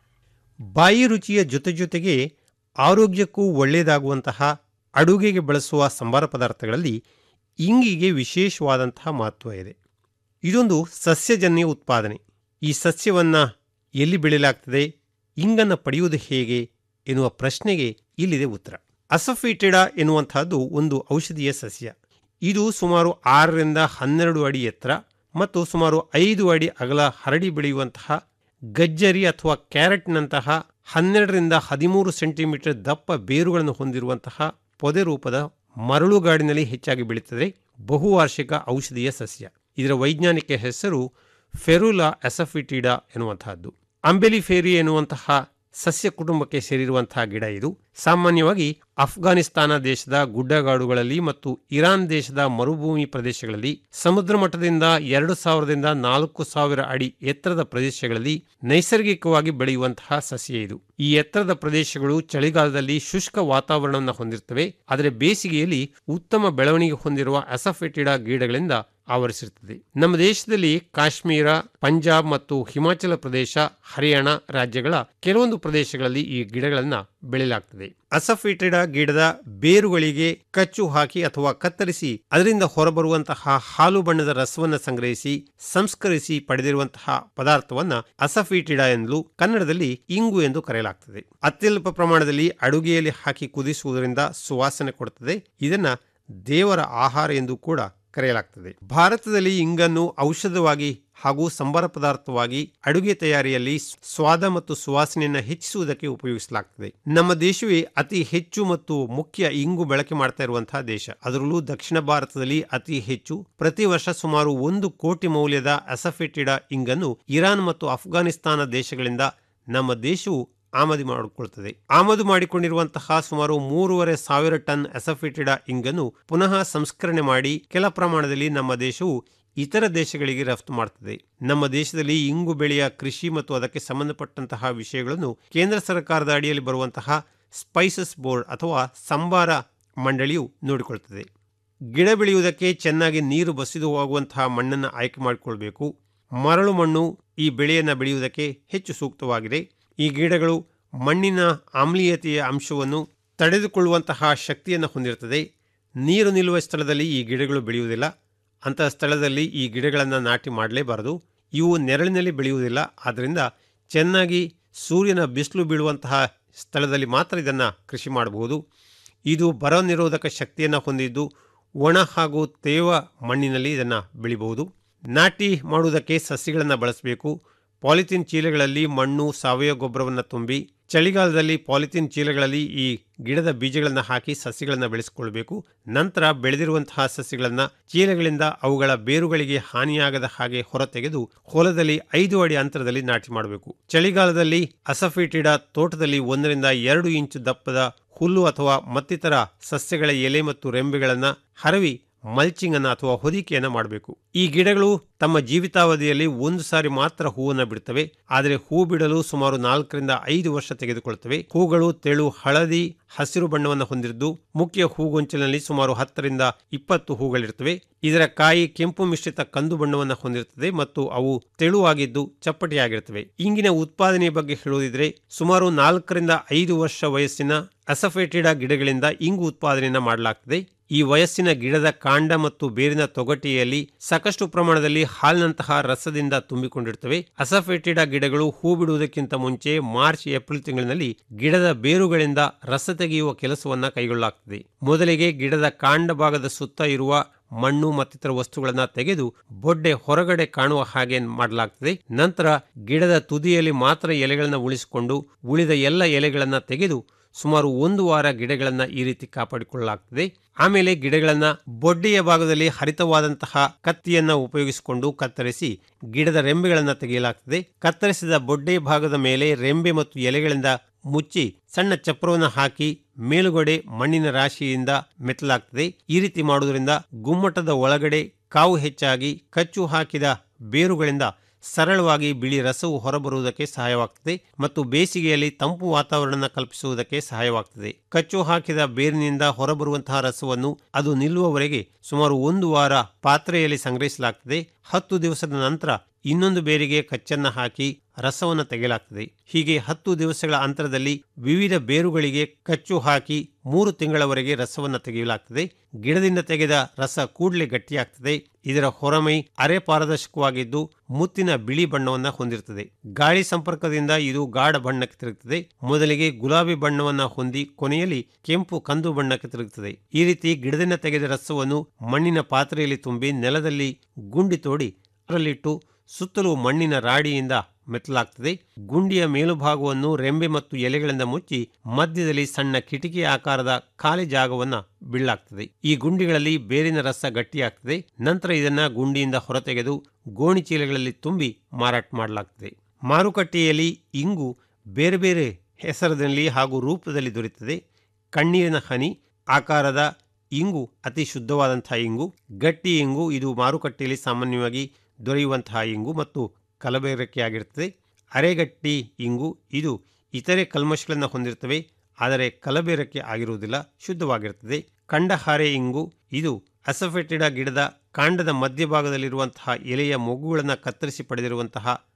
ಬಾಯಿ ರುಚಿಯ ಜೊತೆ ಜೊತೆಗೆ ಆರೋಗ್ಯಕ್ಕೂ ಒಳ್ಳೆಯದಾಗುವಂತಹ ಅಡುಗೆಗೆ ಬಳಸುವ ಸಂಬಾರ ಪದಾರ್ಥಗಳಲ್ಲಿ ಇಂಗಿಗೆ ವಿಶೇಷವಾದಂತಹ ಮಹತ್ವ ಇದೆ ಇದೊಂದು ಸಸ್ಯಜನ್ಯ ಉತ್ಪಾದನೆ ಈ ಸಸ್ಯವನ್ನ ಎಲ್ಲಿ ಬೆಳೆಯಲಾಗ್ತದೆ ಇಂಗನ್ನು ಪಡೆಯುವುದು ಹೇಗೆ ಎನ್ನುವ ಪ್ರಶ್ನೆಗೆ ಇಲ್ಲಿದೆ ಉತ್ತರ ಅಸಫಿಟಿಡಾ ಎನ್ನುವಂತಹದ್ದು ಒಂದು ಔಷಧೀಯ ಸಸ್ಯ ಇದು ಸುಮಾರು ಆರರಿಂದ ಹನ್ನೆರಡು ಅಡಿ ಎತ್ತರ ಮತ್ತು ಸುಮಾರು ಐದು ಅಡಿ ಅಗಲ ಹರಡಿ ಬೆಳೆಯುವಂತಹ ಗಜ್ಜರಿ ಅಥವಾ ಕ್ಯಾರೆಟ್ನಂತಹ ಹನ್ನೆರಡರಿಂದ ಹದಿಮೂರು ಸೆಂಟಿಮೀಟರ್ ದಪ್ಪ ಬೇರುಗಳನ್ನು ಹೊಂದಿರುವಂತಹ ಪೊದೆ ರೂಪದ ಮರಳುಗಾಡಿನಲ್ಲಿ ಹೆಚ್ಚಾಗಿ ಬೆಳೀತದೆ ಬಹುವಾರ್ಷಿಕ ಔಷಧೀಯ ಸಸ್ಯ ಇದರ ವೈಜ್ಞಾನಿಕ ಹೆಸರು ಫೆರುಲಾ ಅಸಫಿಟಿಡಾ ಎನ್ನುವಂತಹದ್ದು ಅಂಬೆಲಿಫೇರಿ ಎನ್ನುವಂತಹ ಸಸ್ಯ ಕುಟುಂಬಕ್ಕೆ ಸೇರಿರುವಂತಹ ಗಿಡ ಇದು ಸಾಮಾನ್ಯವಾಗಿ ಅಫ್ಘಾನಿಸ್ತಾನ ದೇಶದ ಗುಡ್ಡಗಾಡುಗಳಲ್ಲಿ ಮತ್ತು ಇರಾನ್ ದೇಶದ ಮರುಭೂಮಿ ಪ್ರದೇಶಗಳಲ್ಲಿ ಸಮುದ್ರ ಮಟ್ಟದಿಂದ ಎರಡು ಸಾವಿರದಿಂದ ನಾಲ್ಕು ಸಾವಿರ ಅಡಿ ಎತ್ತರದ ಪ್ರದೇಶಗಳಲ್ಲಿ ನೈಸರ್ಗಿಕವಾಗಿ ಬೆಳೆಯುವಂತಹ ಸಸ್ಯ ಇದು ಈ ಎತ್ತರದ ಪ್ರದೇಶಗಳು ಚಳಿಗಾಲದಲ್ಲಿ ಶುಷ್ಕ ವಾತಾವರಣವನ್ನು ಹೊಂದಿರುತ್ತವೆ ಆದರೆ ಬೇಸಿಗೆಯಲ್ಲಿ ಉತ್ತಮ ಬೆಳವಣಿಗೆ ಹೊಂದಿರುವ ಅಸಫೆಟಿಡಾ ಗಿಡಗಳಿಂದ ಆವರಿಸಿರುತ್ತದೆ ನಮ್ಮ ದೇಶದಲ್ಲಿ ಕಾಶ್ಮೀರ ಪಂಜಾಬ್ ಮತ್ತು ಹಿಮಾಚಲ ಪ್ರದೇಶ ಹರಿಯಾಣ ರಾಜ್ಯಗಳ ಕೆಲವೊಂದು ಪ್ರದೇಶಗಳಲ್ಲಿ ಈ ಗಿಡಗಳನ್ನ ಬೆಳೆಯಲಾಗ್ತದೆ ಅಸಫಿಟಿಡಾ ಗಿಡದ ಬೇರುಗಳಿಗೆ ಕಚ್ಚು ಹಾಕಿ ಅಥವಾ ಕತ್ತರಿಸಿ ಅದರಿಂದ ಹೊರಬರುವಂತಹ ಹಾಲು ಬಣ್ಣದ ರಸವನ್ನ ಸಂಗ್ರಹಿಸಿ ಸಂಸ್ಕರಿಸಿ ಪಡೆದಿರುವಂತಹ ಪದಾರ್ಥವನ್ನ ಅಸಫಿಟಿಡಾ ಎಂದು ಕನ್ನಡದಲ್ಲಿ ಇಂಗು ಎಂದು ಕರೆಯಲಾಗ್ತದೆ ಅತ್ಯಲ್ಪ ಪ್ರಮಾಣದಲ್ಲಿ ಅಡುಗೆಯಲ್ಲಿ ಹಾಕಿ ಕುದಿಸುವುದರಿಂದ ಸುವಾಸನೆ ಕೊಡುತ್ತದೆ ಇದನ್ನ ದೇವರ ಆಹಾರ ಎಂದು ಕೂಡ ಕರೆಯಲಾಗ್ತದೆ ಭಾರತದಲ್ಲಿ ಇಂಗನ್ನು ಔಷಧವಾಗಿ ಹಾಗೂ ಸಂಬಾರ ಪದಾರ್ಥವಾಗಿ ಅಡುಗೆ ತಯಾರಿಯಲ್ಲಿ ಸ್ವಾದ ಮತ್ತು ಸುವಾಸನೆಯನ್ನು ಹೆಚ್ಚಿಸುವುದಕ್ಕೆ ಉಪಯೋಗಿಸಲಾಗ್ತದೆ ನಮ್ಮ ದೇಶವೇ ಅತಿ ಹೆಚ್ಚು ಮತ್ತು ಮುಖ್ಯ ಇಂಗು ಬಳಕೆ ಮಾಡ್ತಾ ಇರುವಂತಹ ದೇಶ ಅದರಲ್ಲೂ ದಕ್ಷಿಣ ಭಾರತದಲ್ಲಿ ಅತಿ ಹೆಚ್ಚು ಪ್ರತಿ ವರ್ಷ ಸುಮಾರು ಒಂದು ಕೋಟಿ ಮೌಲ್ಯದ ಅಸಫೆಟಿಡ ಇಂಗನ್ನು ಇರಾನ್ ಮತ್ತು ಅಫ್ಘಾನಿಸ್ತಾನ ದೇಶಗಳಿಂದ ನಮ್ಮ ದೇಶವು ಆಮದು ಮಾಡಿಕೊಳ್ಳುತ್ತದೆ ಆಮದು ಮಾಡಿಕೊಂಡಿರುವಂತಹ ಸುಮಾರು ಮೂರುವರೆ ಸಾವಿರ ಟನ್ ಅಸಫೆಟಿಡ ಇಂಗನ್ನು ಪುನಃ ಸಂಸ್ಕರಣೆ ಮಾಡಿ ಕೆಲ ಪ್ರಮಾಣದಲ್ಲಿ ನಮ್ಮ ದೇಶವು ಇತರ ದೇಶಗಳಿಗೆ ರಫ್ತು ಮಾಡುತ್ತದೆ ನಮ್ಮ ದೇಶದಲ್ಲಿ ಇಂಗು ಬೆಳೆಯ ಕೃಷಿ ಮತ್ತು ಅದಕ್ಕೆ ಸಂಬಂಧಪಟ್ಟಂತಹ ವಿಷಯಗಳನ್ನು ಕೇಂದ್ರ ಸರ್ಕಾರದ ಅಡಿಯಲ್ಲಿ ಬರುವಂತಹ ಸ್ಪೈಸಸ್ ಬೋರ್ಡ್ ಅಥವಾ ಸಂಬಾರ ಮಂಡಳಿಯು ನೋಡಿಕೊಳ್ಳುತ್ತದೆ ಗಿಡ ಬೆಳೆಯುವುದಕ್ಕೆ ಚೆನ್ನಾಗಿ ನೀರು ಬಸಿದು ಹೋಗುವಂತಹ ಮಣ್ಣನ್ನು ಆಯ್ಕೆ ಮಾಡಿಕೊಳ್ಬೇಕು ಮರಳು ಮಣ್ಣು ಈ ಬೆಳೆಯನ್ನು ಬೆಳೆಯುವುದಕ್ಕೆ ಹೆಚ್ಚು ಸೂಕ್ತವಾಗಿದೆ ಈ ಗಿಡಗಳು ಮಣ್ಣಿನ ಆಮ್ಲೀಯತೆಯ ಅಂಶವನ್ನು ತಡೆದುಕೊಳ್ಳುವಂತಹ ಶಕ್ತಿಯನ್ನು ಹೊಂದಿರುತ್ತದೆ ನೀರು ನಿಲ್ಲುವ ಸ್ಥಳದಲ್ಲಿ ಈ ಗಿಡಗಳು ಬೆಳೆಯುವುದಿಲ್ಲ ಅಂತಹ ಸ್ಥಳದಲ್ಲಿ ಈ ಗಿಡಗಳನ್ನು ನಾಟಿ ಮಾಡಲೇಬಾರದು ಇವು ನೆರಳಿನಲ್ಲಿ ಬೆಳೆಯುವುದಿಲ್ಲ ಆದ್ದರಿಂದ ಚೆನ್ನಾಗಿ ಸೂರ್ಯನ ಬಿಸಿಲು ಬೀಳುವಂತಹ ಸ್ಥಳದಲ್ಲಿ ಮಾತ್ರ ಇದನ್ನು ಕೃಷಿ ಮಾಡಬಹುದು ಇದು ಬರ ನಿರೋಧಕ ಶಕ್ತಿಯನ್ನು ಹೊಂದಿದ್ದು ಒಣ ಹಾಗೂ ತೇವ ಮಣ್ಣಿನಲ್ಲಿ ಇದನ್ನು ಬೆಳಿಬಹುದು ನಾಟಿ ಮಾಡುವುದಕ್ಕೆ ಸಸಿಗಳನ್ನು ಬಳಸಬೇಕು ಪಾಲಿಥಿನ್ ಚೀಲಗಳಲ್ಲಿ ಮಣ್ಣು ಸಾವಯವ ಗೊಬ್ಬರವನ್ನು ತುಂಬಿ ಚಳಿಗಾಲದಲ್ಲಿ ಪಾಲಿಥಿನ್ ಚೀಲಗಳಲ್ಲಿ ಈ ಗಿಡದ ಬೀಜಗಳನ್ನು ಹಾಕಿ ಸಸಿಗಳನ್ನು ಬೆಳೆಸಿಕೊಳ್ಬೇಕು ನಂತರ ಬೆಳೆದಿರುವಂತಹ ಸಸಿಗಳನ್ನು ಚೀಲಗಳಿಂದ ಅವುಗಳ ಬೇರುಗಳಿಗೆ ಹಾನಿಯಾಗದ ಹಾಗೆ ಹೊರತೆಗೆದು ಹೊಲದಲ್ಲಿ ಐದು ಅಡಿ ಅಂತರದಲ್ಲಿ ನಾಟಿ ಮಾಡಬೇಕು ಚಳಿಗಾಲದಲ್ಲಿ ಅಸಫಿಟಿಡ ತೋಟದಲ್ಲಿ ಒಂದರಿಂದ ಎರಡು ಇಂಚು ದಪ್ಪದ ಹುಲ್ಲು ಅಥವಾ ಮತ್ತಿತರ ಸಸ್ಯಗಳ ಎಲೆ ಮತ್ತು ರೆಂಬೆಗಳನ್ನು ಹರವಿ ಮಲ್ಚಿಂಗ್ ಅನ್ನು ಅಥವಾ ಹೊದಿಕೆಯನ್ನು ಮಾಡಬೇಕು ಈ ಗಿಡಗಳು ತಮ್ಮ ಜೀವಿತಾವಧಿಯಲ್ಲಿ ಒಂದು ಸಾರಿ ಮಾತ್ರ ಹೂವನ್ನು ಬಿಡುತ್ತವೆ ಆದರೆ ಹೂ ಬಿಡಲು ಸುಮಾರು ನಾಲ್ಕರಿಂದ ಐದು ವರ್ಷ ತೆಗೆದುಕೊಳ್ಳುತ್ತವೆ ಹೂಗಳು ತೆಳು ಹಳದಿ ಹಸಿರು ಬಣ್ಣವನ್ನು ಹೊಂದಿದ್ದು ಮುಖ್ಯ ಹೂಗೊಂಚಲಿನಲ್ಲಿ ಸುಮಾರು ಹತ್ತರಿಂದ ಇಪ್ಪತ್ತು ಹೂಗಳಿರುತ್ತವೆ ಇದರ ಕಾಯಿ ಕೆಂಪು ಮಿಶ್ರಿತ ಕಂದು ಬಣ್ಣವನ್ನು ಹೊಂದಿರುತ್ತದೆ ಮತ್ತು ಅವು ತೆಳುವಾಗಿದ್ದು ಚಪ್ಪಟೆಯಾಗಿರುತ್ತವೆ ಇಂಗಿನ ಉತ್ಪಾದನೆಯ ಬಗ್ಗೆ ಹೇಳುವುದಿದ್ರೆ ಸುಮಾರು ನಾಲ್ಕರಿಂದ ಐದು ವರ್ಷ ವಯಸ್ಸಿನ ಅಸಫೇಟಿಡಾ ಗಿಡಗಳಿಂದ ಇಂಗು ಉತ್ಪಾದನೆಯನ್ನು ಮಾಡಲಾಗ್ತದೆ ಈ ವಯಸ್ಸಿನ ಗಿಡದ ಕಾಂಡ ಮತ್ತು ಬೇರಿನ ತೊಗಟೆಯಲ್ಲಿ ಸಾಕಷ್ಟು ಪ್ರಮಾಣದಲ್ಲಿ ಹಾಲಿನಂತಹ ರಸದಿಂದ ತುಂಬಿಕೊಂಡಿರುತ್ತವೆ ಅಸಫೆಟಿಡಾ ಗಿಡಗಳು ಹೂ ಬಿಡುವುದಕ್ಕಿಂತ ಮುಂಚೆ ಮಾರ್ಚ್ ಏಪ್ರಿಲ್ ತಿಂಗಳಿನಲ್ಲಿ ಗಿಡದ ಬೇರುಗಳಿಂದ ರಸ ತೆಗೆಯುವ ಕೆಲಸವನ್ನ ಕೈಗೊಳ್ಳಲಾಗ್ತದೆ ಮೊದಲಿಗೆ ಗಿಡದ ಕಾಂಡ ಭಾಗದ ಸುತ್ತ ಇರುವ ಮಣ್ಣು ಮತ್ತಿತರ ವಸ್ತುಗಳನ್ನು ತೆಗೆದು ಬೊಡ್ಡೆ ಹೊರಗಡೆ ಕಾಣುವ ಹಾಗೆ ಮಾಡಲಾಗ್ತದೆ ನಂತರ ಗಿಡದ ತುದಿಯಲ್ಲಿ ಮಾತ್ರ ಎಲೆಗಳನ್ನು ಉಳಿಸಿಕೊಂಡು ಉಳಿದ ಎಲ್ಲ ಎಲೆಗಳನ್ನು ತೆಗೆದು ಸುಮಾರು ಒಂದು ವಾರ ಗಿಡಗಳನ್ನು ಈ ರೀತಿ ಕಾಪಾಡಿಕೊಳ್ಳಲಾಗ್ತದೆ ಆಮೇಲೆ ಗಿಡಗಳನ್ನ ಬೊಡ್ಡೆಯ ಭಾಗದಲ್ಲಿ ಹರಿತವಾದಂತಹ ಕತ್ತಿಯನ್ನ ಉಪಯೋಗಿಸಿಕೊಂಡು ಕತ್ತರಿಸಿ ಗಿಡದ ರೆಂಬೆಗಳನ್ನು ತೆಗೆಯಲಾಗ್ತದೆ ಕತ್ತರಿಸಿದ ಬೊಡ್ಡೆ ಭಾಗದ ಮೇಲೆ ರೆಂಬೆ ಮತ್ತು ಎಲೆಗಳಿಂದ ಮುಚ್ಚಿ ಸಣ್ಣ ಚಪ್ರವನ್ನು ಹಾಕಿ ಮೇಲುಗಡೆ ಮಣ್ಣಿನ ರಾಶಿಯಿಂದ ಮೆತ್ತಲಾಗ್ತದೆ ಈ ರೀತಿ ಮಾಡುವುದರಿಂದ ಗುಮ್ಮಟದ ಒಳಗಡೆ ಕಾವು ಹೆಚ್ಚಾಗಿ ಕಚ್ಚು ಹಾಕಿದ ಬೇರುಗಳಿಂದ ಸರಳವಾಗಿ ಬಿಳಿ ರಸವು ಹೊರಬರುವುದಕ್ಕೆ ಸಹಾಯವಾಗ್ತದೆ ಮತ್ತು ಬೇಸಿಗೆಯಲ್ಲಿ ತಂಪು ವಾತಾವರಣ ಕಲ್ಪಿಸುವುದಕ್ಕೆ ಸಹಾಯವಾಗ್ತದೆ ಕಚ್ಚು ಹಾಕಿದ ಬೇರಿನಿಂದ ಹೊರಬರುವಂತಹ ರಸವನ್ನು ಅದು ನಿಲ್ಲುವವರೆಗೆ ಸುಮಾರು ಒಂದು ವಾರ ಪಾತ್ರೆಯಲ್ಲಿ ಸಂಗ್ರಹಿಸಲಾಗ್ತದೆ ಹತ್ತು ದಿವಸದ ನಂತರ ಇನ್ನೊಂದು ಬೇರಿಗೆ ಕಚ್ಚನ್ನ ಹಾಕಿ ರಸವನ್ನು ತೆಗೆಯಲಾಗ್ತದೆ ಹೀಗೆ ಹತ್ತು ದಿವಸಗಳ ಅಂತರದಲ್ಲಿ ವಿವಿಧ ಬೇರುಗಳಿಗೆ ಕಚ್ಚು ಹಾಕಿ ಮೂರು ತಿಂಗಳವರೆಗೆ ರಸವನ್ನು ತೆಗೆಯಲಾಗ್ತದೆ ಗಿಡದಿಂದ ತೆಗೆದ ರಸ ಕೂಡಲೇ ಗಟ್ಟಿಯಾಗ್ತದೆ ಇದರ ಹೊರಮೈ ಅರೆ ಪಾರದರ್ಶಕವಾಗಿದ್ದು ಮುತ್ತಿನ ಬಿಳಿ ಬಣ್ಣವನ್ನ ಹೊಂದಿರುತ್ತದೆ ಗಾಳಿ ಸಂಪರ್ಕದಿಂದ ಇದು ಗಾಢ ಬಣ್ಣಕ್ಕೆ ತಿರುಗುತ್ತದೆ ಮೊದಲಿಗೆ ಗುಲಾಬಿ ಬಣ್ಣವನ್ನ ಹೊಂದಿ ಕೊನೆಯಲ್ಲಿ ಕೆಂಪು ಕಂದು ಬಣ್ಣಕ್ಕೆ ತಿರುಗುತ್ತದೆ ಈ ರೀತಿ ಗಿಡದಿಂದ ತೆಗೆದ ರಸವನ್ನು ಮಣ್ಣಿನ ಪಾತ್ರೆಯಲ್ಲಿ ತುಂಬಿ ನೆಲದಲ್ಲಿ ಗುಂಡಿ ತೋಡಿ ಅದರಲ್ಲಿಟ್ಟು ಸುತ್ತಲೂ ಮಣ್ಣಿನ ರಾಡಿಯಿಂದ ಮೆತ್ತಲಾಗ್ತದೆ ಗುಂಡಿಯ ಮೇಲುಭಾಗವನ್ನು ರೆಂಬೆ ಮತ್ತು ಎಲೆಗಳಿಂದ ಮುಚ್ಚಿ ಮಧ್ಯದಲ್ಲಿ ಸಣ್ಣ ಕಿಟಿಕಿ ಆಕಾರದ ಖಾಲಿ ಜಾಗವನ್ನ ಬೀಳಲಾಗ್ತದೆ ಈ ಗುಂಡಿಗಳಲ್ಲಿ ಬೇರಿನ ರಸ ಗಟ್ಟಿಯಾಗ್ತದೆ ನಂತರ ಇದನ್ನ ಗುಂಡಿಯಿಂದ ಹೊರತೆಗೆದು ಗೋಣಿ ಚೀಲಗಳಲ್ಲಿ ತುಂಬಿ ಮಾರಾಟ ಮಾಡಲಾಗ್ತದೆ ಮಾರುಕಟ್ಟೆಯಲ್ಲಿ ಇಂಗು ಬೇರೆ ಬೇರೆ ಹೆಸರಿನಲ್ಲಿ ಹಾಗೂ ರೂಪದಲ್ಲಿ ದೊರೆಯುತ್ತದೆ ಕಣ್ಣೀರಿನ ಹನಿ ಆಕಾರದ ಇಂಗು ಅತಿ ಶುದ್ಧವಾದಂತಹ ಇಂಗು ಗಟ್ಟಿ ಇಂಗು ಇದು ಮಾರುಕಟ್ಟೆಯಲ್ಲಿ ಸಾಮಾನ್ಯವಾಗಿ ದೊರೆಯುವಂತಹ ಇಂಗು ಮತ್ತು ಕಲಬೆರಕೆಯಾಗಿರುತ್ತದೆ ಅರೆಗಟ್ಟಿ ಇಂಗು ಇದು ಇತರೆ ಕಲ್ಮಶಗಳನ್ನು ಹೊಂದಿರುತ್ತವೆ ಆದರೆ ಕಲಬೆರಕೆ ಆಗಿರುವುದಿಲ್ಲ ಶುದ್ಧವಾಗಿರುತ್ತದೆ ಕಂಡಹಾರೆ ಇಂಗು ಇದು ಅಸಫೆಟಿಡ ಗಿಡದ ಕಾಂಡದ ಮಧ್ಯಭಾಗದಲ್ಲಿರುವಂತಹ ಎಲೆಯ ಮೊಗ್ಗುಗಳನ್ನು ಕತ್ತರಿಸಿ ಪಡೆದಿರುವಂತಹ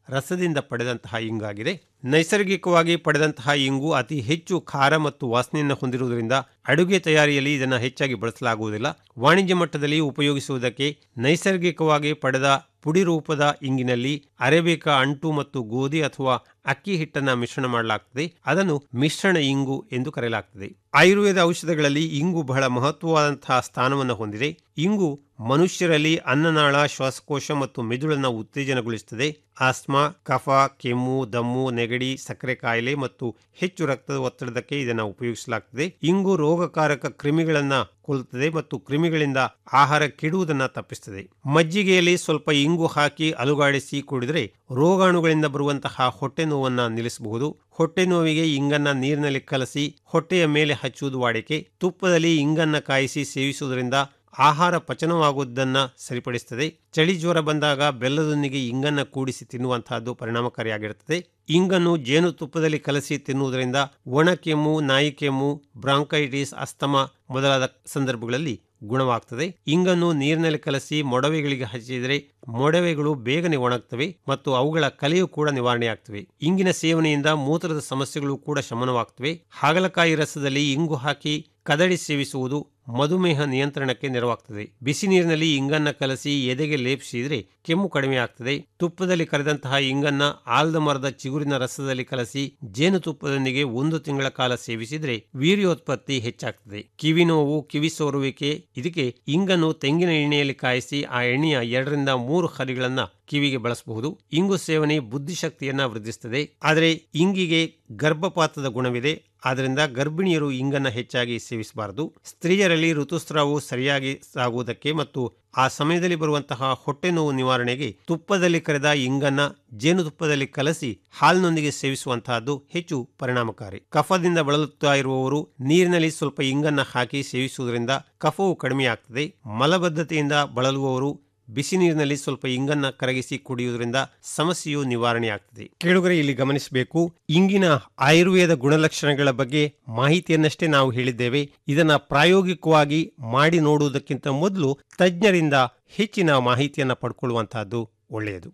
ರಸದಿಂದ ಪಡೆದಂತಹ ಇಂಗಾಗಿದೆ ನೈಸರ್ಗಿಕವಾಗಿ ಪಡೆದಂತಹ ಇಂಗು ಅತಿ ಹೆಚ್ಚು ಖಾರ ಮತ್ತು ವಾಸನೆಯನ್ನು ಹೊಂದಿರುವುದರಿಂದ ಅಡುಗೆ ತಯಾರಿಯಲ್ಲಿ ಇದನ್ನು ಹೆಚ್ಚಾಗಿ ಬಳಸಲಾಗುವುದಿಲ್ಲ ವಾಣಿಜ್ಯ ಮಟ್ಟದಲ್ಲಿ ಉಪಯೋಗಿಸುವುದಕ್ಕೆ ನೈಸರ್ಗಿಕವಾಗಿ ಪಡೆದ ಪುಡಿ ರೂಪದ ಇಂಗಿನಲ್ಲಿ ಅರೇಬಿಕಾ ಅಂಟು ಮತ್ತು ಗೋಧಿ ಅಥವಾ ಅಕ್ಕಿ ಹಿಟ್ಟನ್ನ ಮಿಶ್ರಣ ಮಾಡಲಾಗ್ತದೆ ಅದನ್ನು ಮಿಶ್ರಣ ಇಂಗು ಎಂದು ಕರೆಯಲಾಗ್ತದೆ ಆಯುರ್ವೇದ ಔಷಧಗಳಲ್ಲಿ ಇಂಗು ಬಹಳ ಮಹತ್ವವಾದಂತಹ ಸ್ಥಾನವನ್ನು ಹೊಂದಿದೆ ಇಂಗು ಮನುಷ್ಯರಲ್ಲಿ ಅನ್ನನಾಳ ಶ್ವಾಸಕೋಶ ಮತ್ತು ಮೆದುಳನ್ನು ಉತ್ತೇಜನಗೊಳಿಸುತ್ತದೆ ಆಸ್ಮಾ ಕಫ ಕೆಮ್ಮು ದಮ್ಮು ನೆಗಡಿ ಸಕ್ಕರೆ ಕಾಯಿಲೆ ಮತ್ತು ಹೆಚ್ಚು ರಕ್ತದ ಒತ್ತಡದಕ್ಕೆ ಇದನ್ನು ಉಪಯೋಗಿಸಲಾಗುತ್ತದೆ ಇಂಗು ರೋಗಕಾರಕ ಕ್ರಿಮಿಗಳನ್ನ ಕೊಲ್ಲುತ್ತದೆ ಮತ್ತು ಕ್ರಿಮಿಗಳಿಂದ ಆಹಾರ ಕೆಡುವುದನ್ನು ತಪ್ಪಿಸುತ್ತದೆ ಮಜ್ಜಿಗೆಯಲ್ಲಿ ಸ್ವಲ್ಪ ಇಂಗು ಹಾಕಿ ಅಲುಗಾಡಿಸಿ ಕುಡಿದರೆ ರೋಗಾಣುಗಳಿಂದ ಬರುವಂತಹ ಹೊಟ್ಟೆ ನೋವನ್ನ ನಿಲ್ಲಿಸಬಹುದು ಹೊಟ್ಟೆ ನೋವಿಗೆ ಇಂಗನ್ನ ನೀರಿನಲ್ಲಿ ಕಲಸಿ ಹೊಟ್ಟೆಯ ಮೇಲೆ ಹಚ್ಚುವುದು ವಾಡಿಕೆ ತುಪ್ಪದಲ್ಲಿ ಇಂಗನ್ನ ಕಾಯಿಸಿ ಸೇವಿಸುವುದರಿಂದ ಆಹಾರ ಪಚನವಾಗುವುದನ್ನು ಸರಿಪಡಿಸುತ್ತದೆ ಚಳಿ ಜ್ವರ ಬಂದಾಗ ಬೆಲ್ಲದೊಂದಿಗೆ ಇಂಗನ್ನ ಕೂಡಿಸಿ ತಿನ್ನುವಂತಹದ್ದು ಪರಿಣಾಮಕಾರಿಯಾಗಿರುತ್ತದೆ ಇಂಗನ್ನು ಜೇನುತುಪ್ಪದಲ್ಲಿ ಕಲಸಿ ತಿನ್ನುವುದರಿಂದ ಒಣ ಕೆಮ್ಮು ನಾಯಿ ಕೆಮ್ಮು ಬ್ರಾಂಕೈಟಿಸ್ ಅಸ್ತಮ ಮೊದಲಾದ ಸಂದರ್ಭಗಳಲ್ಲಿ ಗುಣವಾಗ್ತದೆ ಇಂಗನ್ನು ನೀರಿನಲ್ಲಿ ಕಲಸಿ ಮೊಡವೆಗಳಿಗೆ ಹಚ್ಚಿದರೆ ಮೊಡವೆಗಳು ಬೇಗನೆ ಒಣಗ್ತವೆ ಮತ್ತು ಅವುಗಳ ಕಲೆಯೂ ಕೂಡ ನಿವಾರಣೆಯಾಗ್ತವೆ ಇಂಗಿನ ಸೇವನೆಯಿಂದ ಮೂತ್ರದ ಸಮಸ್ಯೆಗಳು ಕೂಡ ಶಮನವಾಗ್ತವೆ ಹಾಗಲಕಾಯಿ ರಸದಲ್ಲಿ ಇಂಗು ಹಾಕಿ ಕದಡಿ ಸೇವಿಸುವುದು ಮಧುಮೇಹ ನಿಯಂತ್ರಣಕ್ಕೆ ನೆರವಾಗ್ತದೆ ಬಿಸಿ ನೀರಿನಲ್ಲಿ ಇಂಗನ್ನ ಕಲಸಿ ಎದೆಗೆ ಲೇಪಿಸಿದರೆ ಕೆಮ್ಮು ಕಡಿಮೆ ಆಗ್ತದೆ ತುಪ್ಪದಲ್ಲಿ ಕರೆದಂತಹ ಇಂಗನ್ನ ಆಲ್ದ ಮರದ ಚಿಗುರಿನ ರಸದಲ್ಲಿ ಕಲಸಿ ಜೇನುತುಪ್ಪದೊಂದಿಗೆ ಒಂದು ತಿಂಗಳ ಕಾಲ ಸೇವಿಸಿದರೆ ವೀರ್ಯೋತ್ಪತ್ತಿ ಹೆಚ್ಚಾಗ್ತದೆ ಕಿವಿ ನೋವು ಕಿವಿ ಸೋರುವಿಕೆ ಇದಕ್ಕೆ ಇಂಗನ್ನು ತೆಂಗಿನ ಎಣ್ಣೆಯಲ್ಲಿ ಕಾಯಿಸಿ ಆ ಎಣ್ಣೆಯ ಎರಡರಿಂದ ಮೂರು ಹರಿಗಳನ್ನ ಕಿವಿಗೆ ಬಳಸಬಹುದು ಇಂಗು ಸೇವನೆ ಬುದ್ಧಿಶಕ್ತಿಯನ್ನ ವೃದ್ಧಿಸುತ್ತದೆ ಆದರೆ ಇಂಗಿಗೆ ಗರ್ಭಪಾತದ ಗುಣವಿದೆ ಆದ್ದರಿಂದ ಗರ್ಭಿಣಿಯರು ಇಂಗನ್ನ ಹೆಚ್ಚಾಗಿ ಸೇವಿಸಬಾರದು ಸ್ತ್ರೀಯರಲ್ಲಿ ಋತುಸ್ರಾವವು ಸರಿಯಾಗಿ ಸಾಗುವುದಕ್ಕೆ ಮತ್ತು ಆ ಸಮಯದಲ್ಲಿ ಬರುವಂತಹ ಹೊಟ್ಟೆ ನೋವು ನಿವಾರಣೆಗೆ ತುಪ್ಪದಲ್ಲಿ ಕರೆದ ಇಂಗನ್ನ ಜೇನುತುಪ್ಪದಲ್ಲಿ ಕಲಸಿ ಹಾಲಿನೊಂದಿಗೆ ಸೇವಿಸುವಂತಹದ್ದು ಹೆಚ್ಚು ಪರಿಣಾಮಕಾರಿ ಕಫದಿಂದ ಬಳಲುತ್ತಾ ಇರುವವರು ನೀರಿನಲ್ಲಿ ಸ್ವಲ್ಪ ಇಂಗನ್ನ ಹಾಕಿ ಸೇವಿಸುವುದರಿಂದ ಕಫವು ಕಡಿಮೆಯಾಗ್ತದೆ ಮಲಬದ್ಧತೆಯಿಂದ ಬಳಲುವವರು ಬಿಸಿ ನೀರಿನಲ್ಲಿ ಸ್ವಲ್ಪ ಇಂಗನ್ನ ಕರಗಿಸಿ ಕುಡಿಯುವುದರಿಂದ ಸಮಸ್ಯೆಯು ನಿವಾರಣೆಯಾಗ್ತದೆ ಕೇಳುಗರೆ ಇಲ್ಲಿ ಗಮನಿಸಬೇಕು ಇಂಗಿನ ಆಯುರ್ವೇದ ಗುಣಲಕ್ಷಣಗಳ ಬಗ್ಗೆ ಮಾಹಿತಿಯನ್ನಷ್ಟೇ ನಾವು ಹೇಳಿದ್ದೇವೆ ಇದನ್ನ ಪ್ರಾಯೋಗಿಕವಾಗಿ ಮಾಡಿ ನೋಡುವುದಕ್ಕಿಂತ ಮೊದಲು ತಜ್ಞರಿಂದ ಹೆಚ್ಚಿನ ಮಾಹಿತಿಯನ್ನು ಪಡ್ಕೊಳ್ಳುವಂತಹದ್ದು ಒಳ್ಳೆಯದು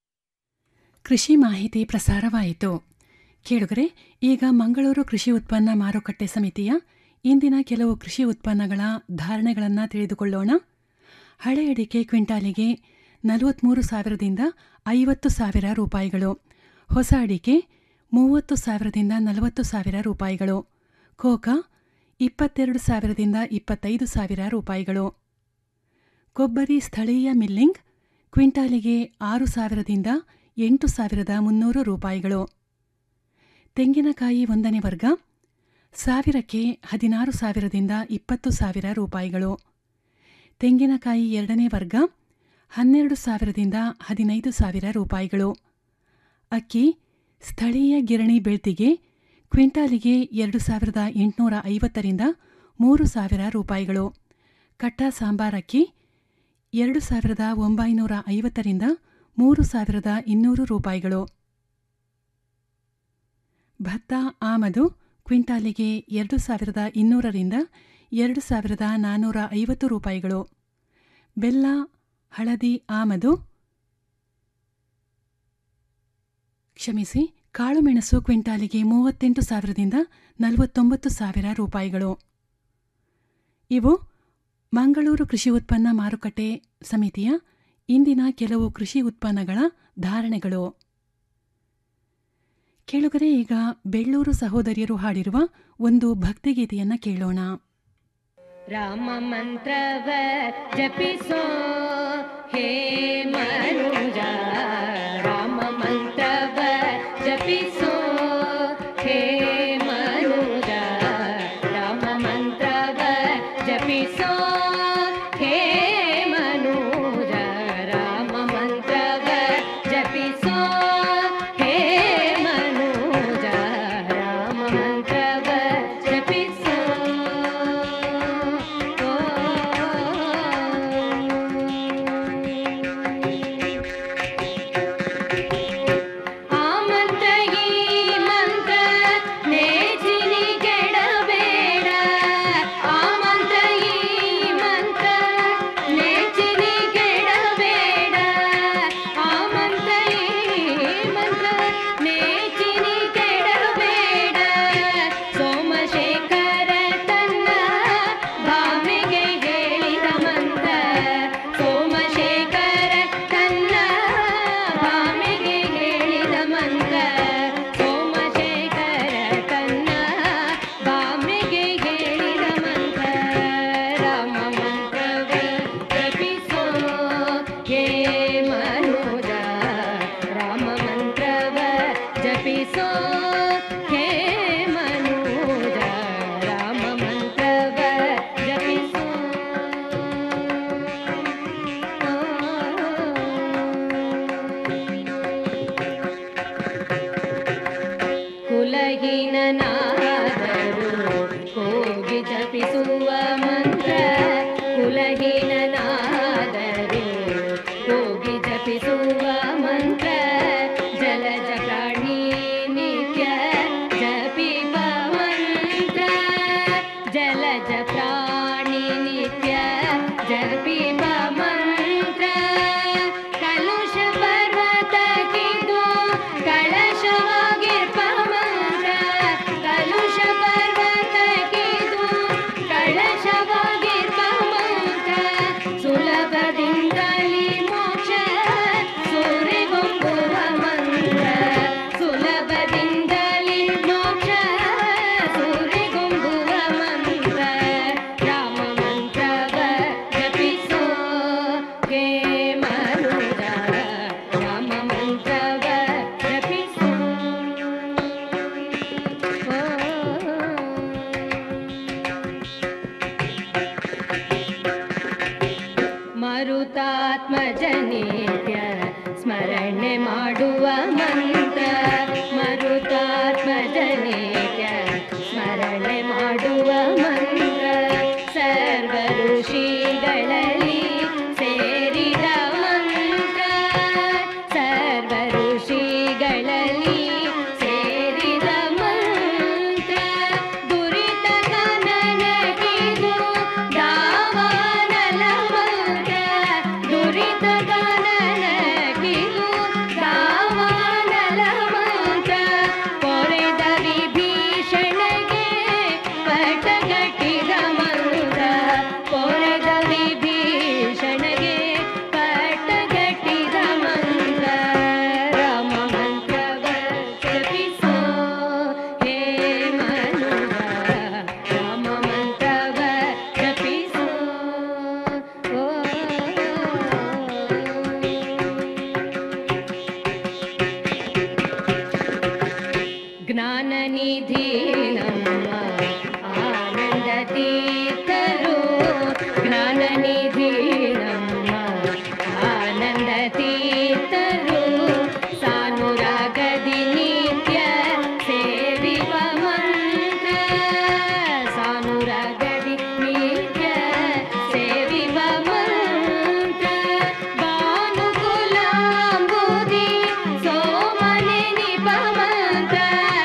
ಕೃಷಿ ಮಾಹಿತಿ ಪ್ರಸಾರವಾಯಿತು ಕೇಳುಗರೆ ಈಗ ಮಂಗಳೂರು ಕೃಷಿ ಉತ್ಪನ್ನ ಮಾರುಕಟ್ಟೆ ಸಮಿತಿಯ ಇಂದಿನ ಕೆಲವು ಕೃಷಿ ಉತ್ಪನ್ನಗಳ ಧಾರಣೆಗಳನ್ನು ತಿಳಿದುಕೊಳ್ಳೋಣ ಹಳೆ ಅಡಿಕೆ ಕ್ವಿಂಟಾಲಿಗೆ ನಲವತ್ತ್ಮೂರು ಸಾವಿರದಿಂದ ಐವತ್ತು ಸಾವಿರ ರೂಪಾಯಿಗಳು ಹೊಸ ಅಡಿಕೆ ಮೂವತ್ತು ಸಾವಿರದಿಂದ ನಲವತ್ತು ಸಾವಿರ ರೂಪಾಯಿಗಳು ಕೋಕಾ ಇಪ್ಪತ್ತೆರಡು ಸಾವಿರದಿಂದ ಇಪ್ಪತ್ತೈದು ಸಾವಿರ ರೂಪಾಯಿಗಳು ಕೊಬ್ಬರಿ ಸ್ಥಳೀಯ ಮಿಲ್ಲಿಂಗ್ ಕ್ವಿಂಟಾಲಿಗೆ ಆರು ಸಾವಿರದಿಂದ ಎಂಟು ಸಾವಿರದ ಮುನ್ನೂರು ರೂಪಾಯಿಗಳು ತೆಂಗಿನಕಾಯಿ ಒಂದನೇ ವರ್ಗ ಸಾವಿರಕ್ಕೆ ಹದಿನಾರು ಸಾವಿರದಿಂದ ಇಪ್ಪತ್ತು ಸಾವಿರ ರೂಪಾಯಿಗಳು ತೆಂಗಿನಕಾಯಿ ಎರಡನೇ ವರ್ಗ ಹನ್ನೆರಡು ಸಾವಿರದಿಂದ ಹದಿನೈದು ಸಾವಿರ ರೂಪಾಯಿಗಳು ಅಕ್ಕಿ ಸ್ಥಳೀಯ ಗಿರಣಿ ಬೆಳ್ತಿಗೆ ಕ್ವಿಂಟಾಲಿಗೆ ಎರಡು ಸಾವಿರದ ಎಂಟುನೂರ ಐವತ್ತರಿಂದ ಮೂರು ಸಾವಿರ ರೂಪಾಯಿಗಳು ಕಟ್ಟ ಸಾಂಬಾರ್ ಅಕ್ಕಿ ಎರಡು ಸಾವಿರದ ಒಂಬೈನೂರ ಐವತ್ತರಿಂದ ಮೂರು ಸಾವಿರದ ಇನ್ನೂರು ರೂಪಾಯಿಗಳು ಭತ್ತ ಆಮದು ಕ್ವಿಂಟಾಲಿಗೆ ಎರಡು ಸಾವಿರದ ಇನ್ನೂರರಿಂದ ಎರಡು ಸಾವಿರದ ನಾನ್ನೂರ ಐವತ್ತು ರೂಪಾಯಿಗಳು ಬೆಲ್ಲ ಹಳದಿ ಆಮದು ಕ್ಷಮಿಸಿ ಕಾಳುಮೆಣಸು ಕ್ವಿಂಟಾಲಿಗೆ ಮೂವತ್ತೆಂಟು ಸಾವಿರದಿಂದ ನಲವತ್ತೊಂಬತ್ತು ಸಾವಿರ ರೂಪಾಯಿಗಳು ಇವು ಮಂಗಳೂರು ಕೃಷಿ ಉತ್ಪನ್ನ ಮಾರುಕಟ್ಟೆ ಸಮಿತಿಯ ಇಂದಿನ ಕೆಲವು ಕೃಷಿ ಉತ್ಪನ್ನಗಳ ಧಾರಣೆಗಳು ಕೇಳುಗರೆ ಈಗ ಬೆಳ್ಳೂರು ಸಹೋದರಿಯರು ಹಾಡಿರುವ ಒಂದು ಭಕ್ತಿಗೀತೆಯನ್ನ ಕೇಳೋಣ ರಾಮ ಮಂತ್ರವ ಜಪಿಸೋ ಹೇ ಮನುಜ ರಾಮ ಮಂತ್ರವ ಜಪಿಸೋ ಹೇ ಮನುಜ ರಾಮ ಮಂತ್ರವ ಜಪಿಸೋ ಹೇ ಮನುಜ ರಾಮ ಮಂತ್ರವ ಜಪಿಸೋ ಹೇ ಮನುಜ ರಾಮ ಮಂತ್ರವ ಜಪಿಸೋ ಜಪಿಸುವ ಮಂತ್ರ ಕುಲಹೀನನಾದರು ಹೋಗಿ ಜಪಿಸುವ ಮಂತ್ರ ಜಲಜ ಪ್ರಾಣಿ ನಿತ್ಯ ಜಪಿಪ ಮಂತ್ರ ಜಲಜ ಪ್ರಾಣಿ ನಿತ್ಯ ಜಪಿಪ ಮಂತ್ರ ಕಲುಷ ಪರ್ವತಕ್ಕಿದು ಕಳಶವಾಗಿರ್ಪ ಮಂತ್ರ ಕಲುಷ ಪರ್ವತಕ್ಕಿದು ಕಳಶವಾಗಿರ್ಪ ಮಂತ್ರ ಸುಲಭದಿಂದಲೇ ಮೋಕ್ಷ ಸೂರ್ಯಗೊಂಬುವ ಮಂತ್ರ ಸುಲಭದಿಂದಲೇ ಮೋಕ್ಷ ಸೂರ್ಯಗೊಂಬುವ ಮಂತ್ರ ರಾಮ ಮಂತ್ರವ ಜಪಿಸೋ ಹೇ ಮನುಜ ರಾಮ ಮಂತ್ರವ ಜಪಿಸೋ ಮರುತಾತ್ಮಜನೇತ್ಯ ಸ್ಮರಣೆ ಮಾಡುವ ಮಂತ್ರ ಮರುತಾತ್ಮಜನೇತ್ಯ ಸ್ಮರಣೆ ಮಾಡುವ ಮಂತ್ರ ಸರ್ವ ಋಷಿಗಳಲ್ಲಿ ಸೇರಿದ ಮಂತ್ರ ಸರ್ವ ಋಷಿಗಳಲ್ಲಿ ಸೇರಿದ ಮಂತ್ರ ದುರಿತ ಕನನಗಿದು ದಾವಾನಲ ಮಂತ್ರ ದುರಿತ ಕನನಗಿದು ದಾವಾನಲ ಮಂತ್ರ ಪೊರೆದ ವಿಭೀಷಣಗೆ ಪಟಗಟ್ಟಿದ ಮಂತ್ರ ಪೊರೆದ ವಿಭೀಷಣಗೆ ಪಟಗಟ್ಟಿದ ಮಂತ್ರ ರಾಮ ಮಂತ್ರವ ಜಪಿಸೋ ಹೇ ಮನುಜ ರಾಮ ಮಂತ್ರವ ಜಪಿಸೋ ಜ್ಞಾನನಿಧಿ ನಮ್ಮ ಆನಂದ ತೀರ್ಥರು ಜ್ಞಾನನಿಧಿ ನಮ್ಮ ಆನಂದ ತೀರ್ಥರು ಸಾನುರಾಗದಿ ನಿತ್ಯ ಸೇವಿವ ಮಂತ್ರ ಸಾನುರಾಗದಿ ನಿತ್ಯ ಸೇವಿವ ಮಂತ್ರ ಬಾನುಕುಲಾಂಬುದಿ ಸೋಮನೆ ನಿಪ ಮಂತ್ರ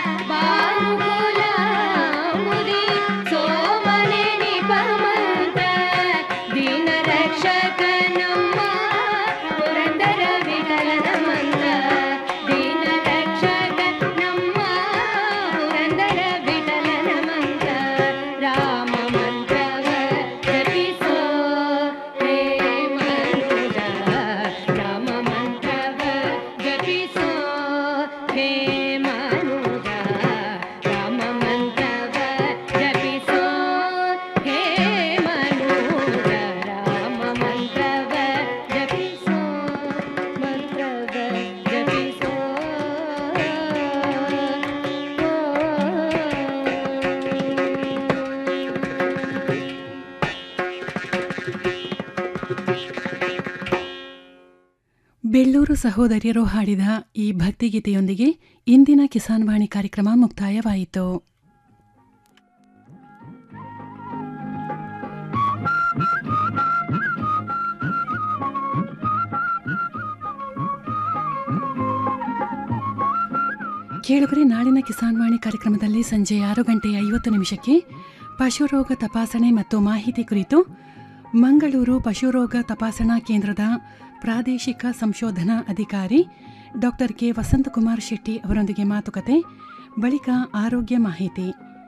ಬಾನುಕುಲಾಂಬುದಿ ಸೋಮನೆ ನಿಪ ಮಂತ್ರ ದೀನ ರಕ್ಷಕ ನಮ್ಮ ಪುರಂದರ ವಿಠಲನ ಮಂತ್ರ ದೀನ ರಕ್ಷಕ ನಮ್ಮ ಪುರಂದರ ವಿಠಲನ ಮಂತ್ರ ರಾಮ ಮಂತ್ರವ ಜಪಿಸೋ ಹೇ ಮನುಜ ರಾಮ ಮಂತ್ರವ ಜಪಿಸೋ ಹೇ ಮನುಜ ರಾಮ ಮಂತ್ರವ ಜಪಿಸೋ ಹೇ ಮನುಜ ರಾಮ ಮಂತ್ರವ ಜಪಿಸೋ ಮಂತ್ರವ ಜಪಿಸೋ ಬೆಳ್ಳೂರು ಸಹೋದರಿಯರು ಹಾಡಿದ ಈ ಭಕ್ತಿಗೀತೆಯೊಂದಿಗೆ ಇಂದಿನ ಕಿಸಾನ್ ವಾಣಿ ಕಾರ್ಯಕ್ರಮ ಮುಕ್ತಾಯವಾಯಿತು ಕೇಳುಗರೆ ನಾಳಿನ ಕಿಸಾನ್ ವಾಣಿ ಕಾರ್ಯಕ್ರಮದಲ್ಲಿ ಸಂಜೆ ಆರು ಗಂಟೆ ಐವತ್ತು ನಿಮಿಷಕ್ಕೆ ಪಶುರೋಗ ತಪಾಸಣೆ ಮತ್ತು ಮಾಹಿತಿ ಕುರಿತು ಮಂಗಳೂರು ಪಶುರೋಗ ತಪಾಸಣಾ ಕೇಂದ್ರದ ಪ್ರಾದೇಶಿಕ ಸಂಶೋಧನಾ ಅಧಿಕಾರಿ ಡಾಕ್ಟರ್ ಕೆ ವಸಂತಕುಮಾರ್ ಶೆಟ್ಟಿ ಅವರೊಂದಿಗೆ ಮಾತುಕತೆ ಬಳಿಕ ಆರೋಗ್ಯ ಮಾಹಿತಿ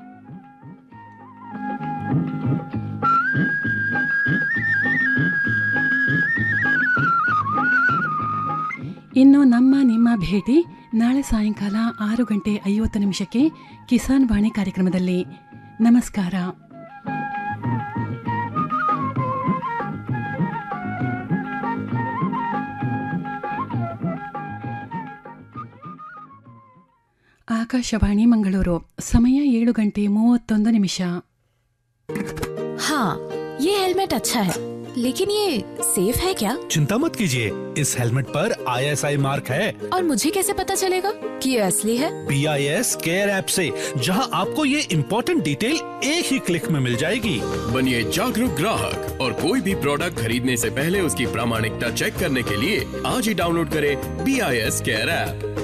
ಇನ್ನು ನಮ್ಮ ನಿಮ್ಮ ಭೇಟಿ ನಾಳೆ ಸಾಯಂಕಾಲ ಆರು ಗಂಟೆ ಐವತ್ತು ನಿಮಿಷಕ್ಕೆ ಕಿಸಾನ್ ವಾಣಿ ಕಾರ್ಯಕ್ರಮದಲ್ಲಿ ನಮಸ್ಕಾರ ಆಕಾಶವಾಣಿ ಮಂಗಳೂರು ಸಮಯ ಏಳು ಗಂಟೆ ಮೂವತ್ತೊಂದು ನಿಮಿಷ हाँ ये हेलमेट अच्छा है लेकिन ये सेफ है क्या चिंता मत कीजिए इस हेलमेट पर आईएसआई मार्क है और मुझे कैसे पता चलेगा कि ये असली है B I S care app से जहां आपको ये इम्पोर्टेंट डिटेल एक ही क्लिक में मिल जाएगी बनिए जागरूक ग्राहक और कोई भी प्रोडक्ट खरीदने से पहले उसकी प्रामाणिकता चेक करने के लिए आज ही डाउनलोड करें B I S care app